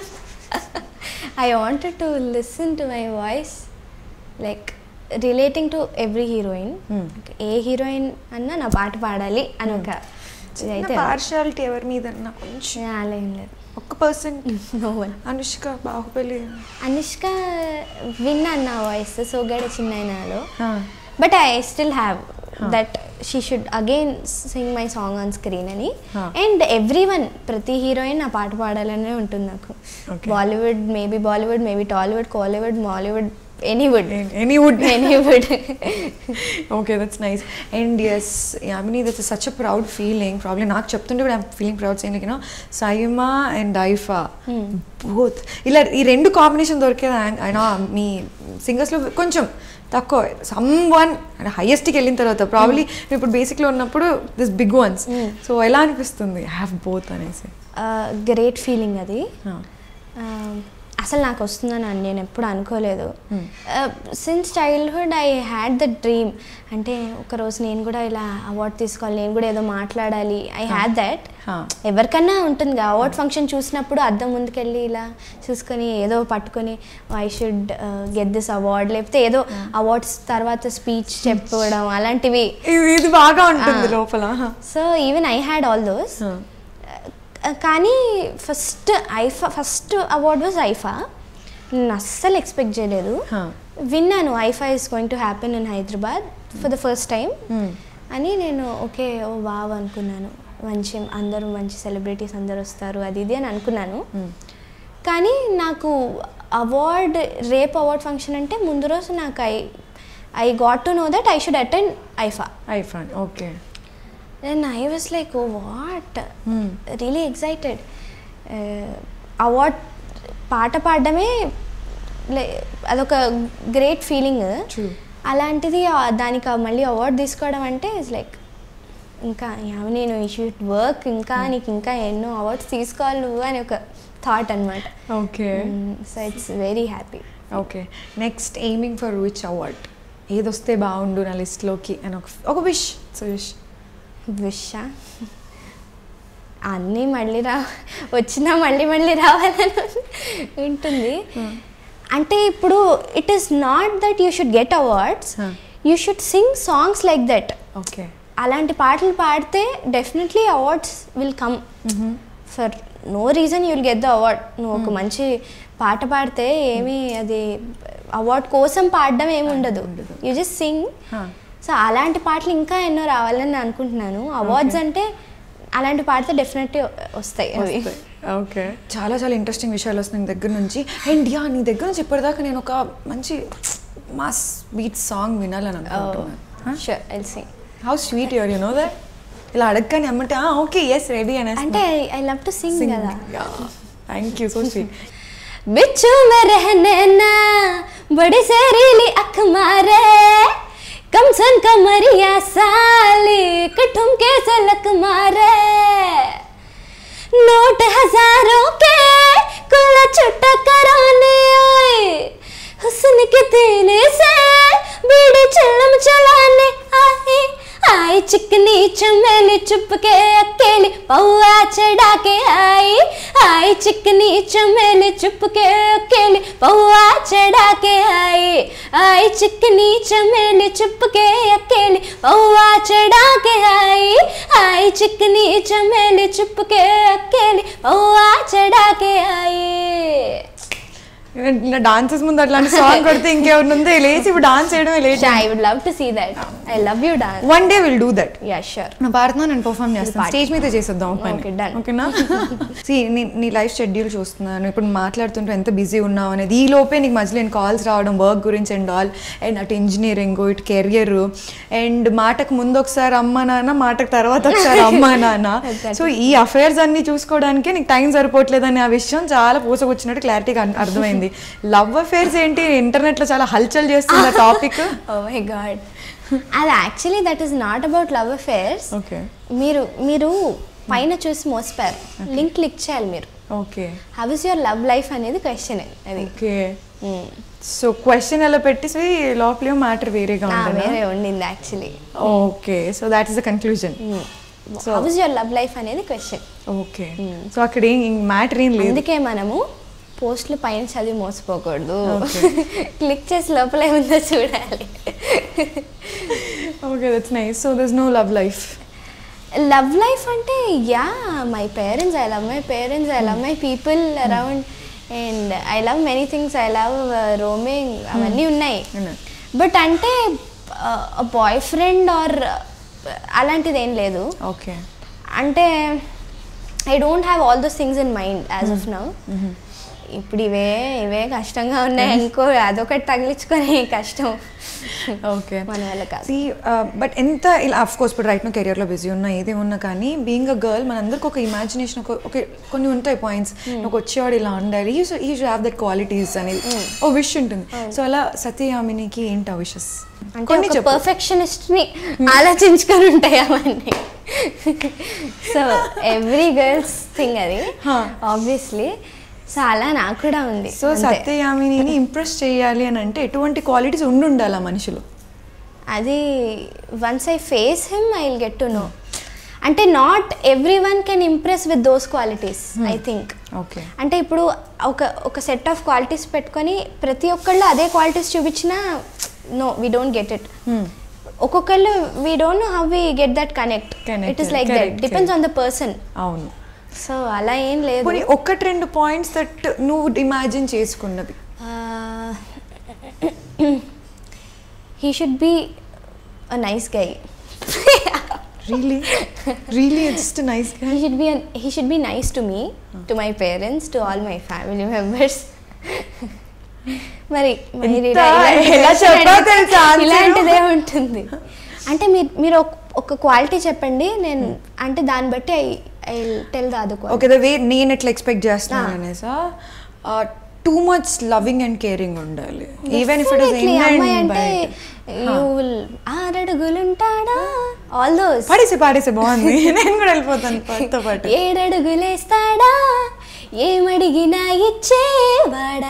I wanted to listen to my voice like relating to every heroine ఏ హీరోయిన్ అన్నా నా పాట పాడాలి అని ఒక ఇదైతే పార్షాలిటీ ఎవరి మీద కొంచెం అలా ఏం లేదు ఒక్క person no one Anushka Baahubali Anushka విన్నాను నా వాయిస్ సోగాడ చిన్నైనాలో Ah. But I still have that she should again sing my song on screen అని Huh. అండ్ ఎవ్రీ వన్ ప్రతి హీరోయిన్ నా పాట పాడాలనే ఉంటుంది నాకు Okay. Bollywood maybe Bollywood maybe Tollywood Kollywood Mollywood anywood anywood anywood okay that's nice and yes Yamini that's such a proud feeling probably నాకు చెప్తుంటే కూడా I'm feeling proud same like SIIMA and IIFA both ఇలా ఈ రెండు కాంబినేషన్ దొరికేది అయినా మీ సింగర్స్లో కొంచెం తక్కువ సమ్ వన్ అంటే హైయెస్ట్కి వెళ్ళిన తర్వాత ప్రాబ్లీ ఇప్పుడు బేసిక్లో ఉన్నప్పుడు దిస్ బిగ్ వన్స్ సో ఎలా అనిపిస్తుంది హ్యావ్ బోత్ అనేసి గ్రేట్ ఫీలింగ్ అది Huh. Uh, అసలు నాకు వస్తుందని అని నేను ఎప్పుడు అనుకోలేదు since childhood I had the dream అంటే ఒకరోజు నేను కూడా ఇలా అవార్డ్ తీసుకోవాలి నేను కూడా ఏదో మాట్లాడాలి ఐ హ్యాడ్ దట్ Huh. ఎవరికన్నా ఉంటుంది అవార్డ్ ఫంక్షన్ చూసినప్పుడు అద్దం ముందుకెళ్ళి ఇలా చూసుకొని ఏదో పట్టుకొని I should get this award లేకపోతే ఏదో అవార్డ్స్ తర్వాత స్పీచ్ చెప్పడం అలాంటివి ఇది ఇది బాగా ఉంటుంది లోపల so even I had all those Huh. కానీ first IIFA first award was IIFA నేను అస్సలు ఎక్స్పెక్ట్ చేయలేదు Huh. విన్నాను IIFA is going to happen in Hyderabad for the first time Hmm. అని నేను ఓకే ఓ వావ్ అనుకున్నాను మంచి అందరూ మంచి సెలబ్రిటీస్ అందరు వస్తారు అది ఇది అని అనుకున్నాను Hmm. కానీ నాకు అవార్డ్ రేప్ అవార్డ్ ఫంక్షన్ అంటే ముందు రోజు నాకు I I got to know that I should attend IIFA ఐఫాన్ okay then I was like oh what Hmm. Really excited award పాట పాడడమే లై- అదొక గ్రేట్ ఫీలింగ్ True. అలాంటిది ఆ- దానికి ఆ మళ్ళీ అవార్డ్ తీసుకోవడం అంటే ఇట్స్ లైక్ ఇంకా యావ నేను ఈ షుడ్ వర్క్ ఇంకా నీకు ఇంకా ఎన్నో అవార్డ్స్ తీసుకోవాలి నువ్వు అని ఒక థాట్ అనమాట okay so it's very happy okay next aiming for which award ఏదొస్తే బాగుండు నా లిస్ట్లోకి అని ఒక ఒక విష్ సో విష్ విషా అన్నీ మళ్ళీ రా వచ్చినా మళ్ళీ మళ్ళీ రావాలని ఉంటుంది అంటే ఇప్పుడు it is not that you should get awards Huh. You should sing songs like that okay అలాంటి పాటలు పాడితే definitely awards will come for no reason you will get the award నువ్వు ఒక మంచి పాట పాడితే ఏమీ అది అవార్డ్ కోసం పాడడం ఏమి ఉండదు ఉండదు. You just sing Huh. So అలాంటి పాటలు ఇంకా ఎన్నో రావాలని నేను అనుకుంటున్నాను అవార్డ్స్ అంటే అలాంటి పాడితే డెఫినెట్లీ వస్తాయి అవి ఓకే చాలా చాలా ఇంట్రెస్టింగ్ విషయాలు వస్తున్నాయి నీ దగ్గర నుంచి అండ్ యా నీ దగ్గర నుంచి ఇప్పటిదాకా నేను ఒక మంచి మాస్ బీట్ సాంగ్ వినాలని అనుకుంటున్నాను sure I sing how sweet your you know that ఇలా అడగగానే అమ్మంటే ఓకే ఎస్ రెడీ అనేసి అంటే ఐ లవ్ టు సింగ్ కదా థ్యాంక్ యూ సో స్వీట్ बिच्छू में रहने ना बड़ी सहरीली अख मारे कम सन कमरिया साली एक ठुमके से लक मारे नोट हजारों के कुल छुट्टा कराने आए हुस्न के तेले से बीड़ी चलम चलाने आए आई चिकनी चमेली चुप के अकेली पौआ चढ़ा के आई आई चिकनी चमेली चुप के अकेली पौआ चढ़ा के आई आई चिकनी चमेली चुप के अकेली पौआ चढ़ा के आई आई चिकनी चमेली चुप के अकेली पौआ चढ़ा के आई ఇలా డాన్సెస్ ముందు అట్లాంటి సాంగ్ కొడితే ఇంకేమైనా ఉందో లేచి ఇప్పుడు డాన్స్ చేయడమే late I would love to see that I love you dance one day will do that yeah sure నువ్వు పాడుతున్నా నేను పర్ఫామ్ చేస్తాను పాడు. స్టేజ్ మీద చేసేద్దాం ఒక Okay, పని done. ఓకేనా సి నీ నీ లైఫ్ షెడ్యూల్ చూస్తున్నాను ఇప్పుడు మాట్లాడుతుంటే ఎంత బిజీ ఉన్నావు అనేది ఈ లోపే నీకు మధ్యలో నేను కాల్స్ రావడం వర్క్ గురించి అండ్ ఆల్ అండ్ అటు ఇంజనీరింగ్ ఇటు కెరియర్ అండ్ మాటకు ముందు ఒకసారి అమ్మ నాన్న మాటకు తర్వాత ఒకసారి అమ్మ నాన్న సో ఈ అఫైర్స్ అన్ని చూసుకోవడానికి నీకు టైం సరిపోవట్లేదనే ఆ విషయం చాలా పూసకొచ్చినట్టు క్లారిటీగా అర్థమైంది లవ్ అఫైర్స్ ఏంటి ఇంటర్నెట్లో చాలా హల్చల్ చేస్తుంది ఆ టాపిక్ ఓ మై గాడ్ అది actually that is not about love affairs okay మీరు మీరు పైన చూసి మోసపారు లింక్ క్లిక్ చేయాలి మీరు okay how is your love life అనేది క్వశ్చన్ అది ఓకే సో క్వశ్చన్ ఎలా పెట్టేసి లోపల మ్యాటర్ వేరేగా ఆ, ఉంటుంది వేరే ఉండింది actually okay so that is the conclusion how is your love life అనేది క్వశ్చన్ ఓకే సో అక్కడ ఏం మ్యాటర్ ఏం లేదు అందుకే మనము పోస్టులు పైన చదివి మోసపోకూడదు Okay. క్లిక్ చేసి లోపల ఏముందో చూడాలి okay that's nice so thus no love life love life అంటే yeah my parents I love my parents I love my people around and I love many things I love roaming అవన్నీ ఉన్నాయి ఉన్నాయి. But అంటే boy friend or అలాంటిది ఏం లేదు okay అంటే I don't have all those things in mind as of now ఇప్పుడు ఇవే ఇవే కష్టంగా ఉన్నాయి ఇంకో అదొకటి తగిలించుకొని కష్టం ఓకే మన వల్ల కాదు సి బట్ ఎంత ఇలా అఫ్ కోర్స్ ఇప్పుడు రైట్ నో కెరియర్లో బిజీ ఉన్నా ఏది ఉన్నా కానీ బీయింగ్ అ గర్ల్ మనందరికి ఒక ఇమాజినేషన్ ఒక ఒక కొన్ని ఉంటాయి పాయింట్స్ నాకు వచ్చేవాడు ఇలా ఉండాలి ఈ ఈ హ్యావ్ దట్ క్వాలిటీస్ అనేది ఓ విష్ ఉంటుంది సో అలా సత్యయామినికి ఏంటి ఆ విషెస్ అంటే కొన్ని ఒక చెప్పు పర్ఫెక్షనిస్ట్ ని ఆలోచించుకొని ఉంటాయి అవన్నీ సో ఎవ్రీ గర్ల్స్ థింగ్ అది Huh. ఆబ్వియస్లీ సో అలా నాకు కూడా ఉంది సో అంతే. సత్యయామిని ఇంప్రెస్ చేయాలి అని అంటే ఎటువంటి క్వాలిటీస్ ఉండి ఉండాలి ఆ మనిషిలో అది once I face him I will get to know అంటే not everyone can impress with those qualities I think okay అంటే ఇప్పుడు ఒక ఒక సెట్ ఆఫ్ క్వాలిటీస్ పెట్టుకొని ప్రతి ఒక్కళ్ళు అదే క్వాలిటీస్ చూపించినా no we don't get it ఒక్కొక్కళ్ళు we don't know how we get that connect Connect, it is like that correct, depends correct. On the person అవును సో అలా ఏం లేదు పోనీ ఒకటి రెండు పాయింట్స్ దట్ నువ్వు ఇమాజిన్ చేసుకున్నవి he should be a nice guy really really just nice he should be an, he should be nice to me to my parents to all my family members మరి మరి ఎంత ఇలా- ఇలాంటి ఎలా question చెప్పావు అడిగితే తెలుసా answer? ఇలాంటిదే ఉంటుంది అంటే మీరు మీరు ఒక- ఒక క్వాలిటీ చెప్పండి నేను అంటే దాన్ని బట్టి I I tell the other okay the way నేను ఎట్లా ఎక్స్పెక్ట్ చేస్తున్నాను అనేసా too much loving and caring ఉండాలి even if it is in అమ్మాయి అండ్ అంటే యూ విల్ ఆరడుగులుంటాడా ఆల్ దోస్ పాడేసి పాడేసి బాగుంది నేను కూడా వెళ్ళిపోతాను పాటతో పాటు ఏడడుగులేస్తాడా ఏమడిగినా ఇచ్చేవాడా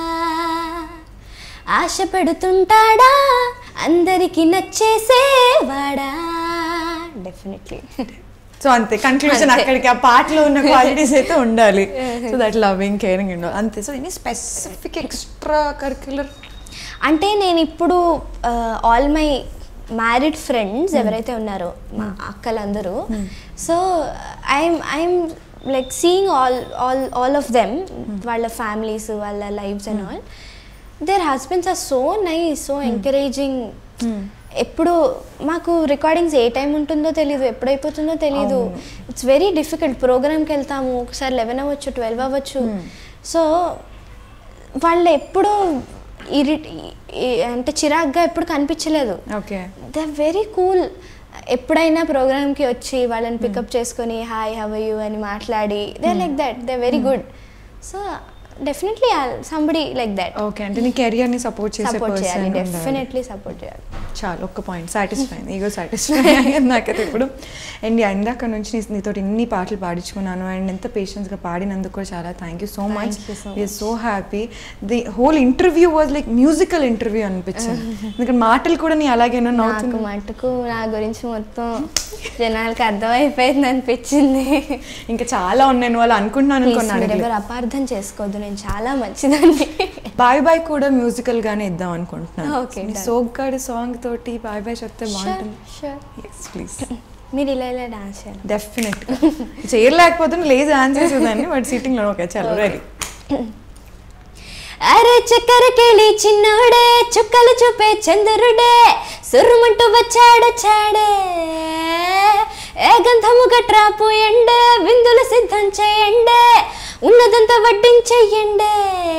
ఆశ పెడుతుంటాడా అందరికి నచ్చేసేవాడా డెఫినెట్లీ సో అంతే కన్క్లూజన్ అంతే. అక్కడికి ఆ పాటలో ఉన్న క్వాలిటీస్ అయితే ఉండాలి సో దట్ లవింగ్ కేరింగ్ ఉండాలి అంతే so any specific extracurricular అంటే నేను ఇప్పుడు ఆల్ మై మ్యారీడ్ ఫ్రెండ్స్ ఎవరైతే ఉన్నారో మా అక్కలందరూ so I'm I'm like seeing all all all of them వాళ్ళ ఫ్యామిలీస్ వాళ్ళ lives and all their husbands are so nice so encouraging ఎప్పుడు మాకు రికార్డింగ్స్ ఏ టైం ఉంటుందో తెలియదు ఎప్పుడైపోతుందో తెలియదు ఇట్స్ వెరీ డిఫికల్ట్ ప్రోగ్రామ్కి వెళ్తాము ఒకసారి లెవెన్ అవ్వచ్చు ట్వెల్వ్ అవ్వచ్చు సో వాళ్ళు ఎప్పుడు ఇరి ఈ- అంటే చిరాగ్గా ఎప్పుడు కనిపించలేదు ఓకే ద వెరీ కూల్ ఎప్పుడైనా ప్రోగ్రామ్కి వచ్చి వాళ్ళని పికప్ చేసుకొని హాయ్ హవ్ యూ అని మాట్లాడి they like that they very good so definitely somebody like that okay అంటే నీ కెరియర్ ని సపోర్ట్ చేసే సపోర్ట్ చేయాలి పర్సన్ డెఫినెట్లీ సపోర్ట్ చేయాలి చాలు ఒక్క పాయింట్ సాటిస్ఫై ఈగో సాటిస్ఫై నాకైతే ఇప్పుడు అండ్ ఇందాక నుంచి నీ నీతో ఇన్ని పాటలు పాడించుకున్నాను అండ్ ఎంత పేషెన్స్గా పాడినందుకు కూడా చాలా thank you so much you so we're so happy the whole interview was like musical interview అనిపించింది ఎందుకంటే మాటలు కూడా నీ అలాగేనా నాకు నవ్వుతుంది మటుకు నా గురించి మొత్తం జనాలకి అర్థమైపోయింది అనిపించింది ఇంకా చాలా ఉన్నాయి వాళ్ళు అనుకుంటున్నాను Please, అనుకున్నాను మీరు ఎవరు అపార్థం చేసుకోవద్దు నేను చాలా మంచిదాన్ని బాయ్ బాయ్ కూడా మ్యూజికల్ గానే ఇద్దాం అనుకుంటున్నాను Okay, done. సోగ్గాడి సాంగ్ తోటి బాయ్ బాయ్ చెప్తే బాగుంటుంది Sure. ఎస్ ప్లీజ్ మీరు ఇలా ఇలా డాన్స్ చేయాలి డెఫినెట్ చేయలేకపోతే లేజ్ ఆన్సర్ చేసేదాన్ని బట్ సీటింగ్ లో ఓకే చలో రెడీ అరే చక్కెర కేళి చిన్నోడే చుక్కలు చూపే చంద్రుడే సురుమంటూ వచ్చాడొచ్చాడే ఏ గంధము గట్రా పోయండే విందులు సిద్ధం చేయండే ఉన్నదంతా వడ్డించేయండే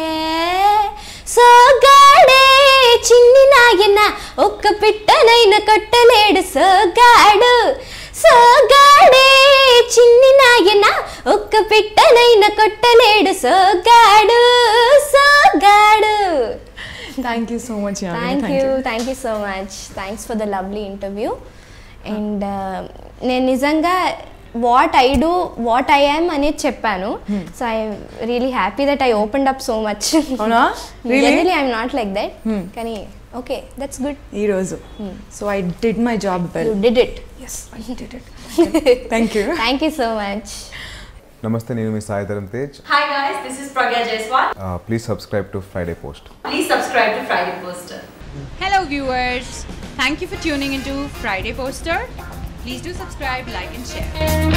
సోగాడే చిన్ని నాయన ఒక్క పిట్టనైన కొట్టలేడు సోగాడు సోగాడే చిన్ని నాయన ఒక్క పిట్టనైన కొట్టలేడు సోగాడు సోగాడు thank you so much thank you thank you so much thanks for the lovely interview and నేను నిజంగా what I do what I am అనేది చెప్పాను so I really happy that I open up so much అవునా? Really? Generally I'm not like that కానీ okay that's good ఈ రోజు so I did my job you well did it yes I did it thank you thank you so much నమస్తే నేను మీ Sai Dharam Tej Hi guys, this is Pragya Jaiswal. Please subscribe to Friday post Please subscribe to Friday Poster. Hello, viewers. Thank you for tuning into Friday Poster. Please do subscribe, like, and share.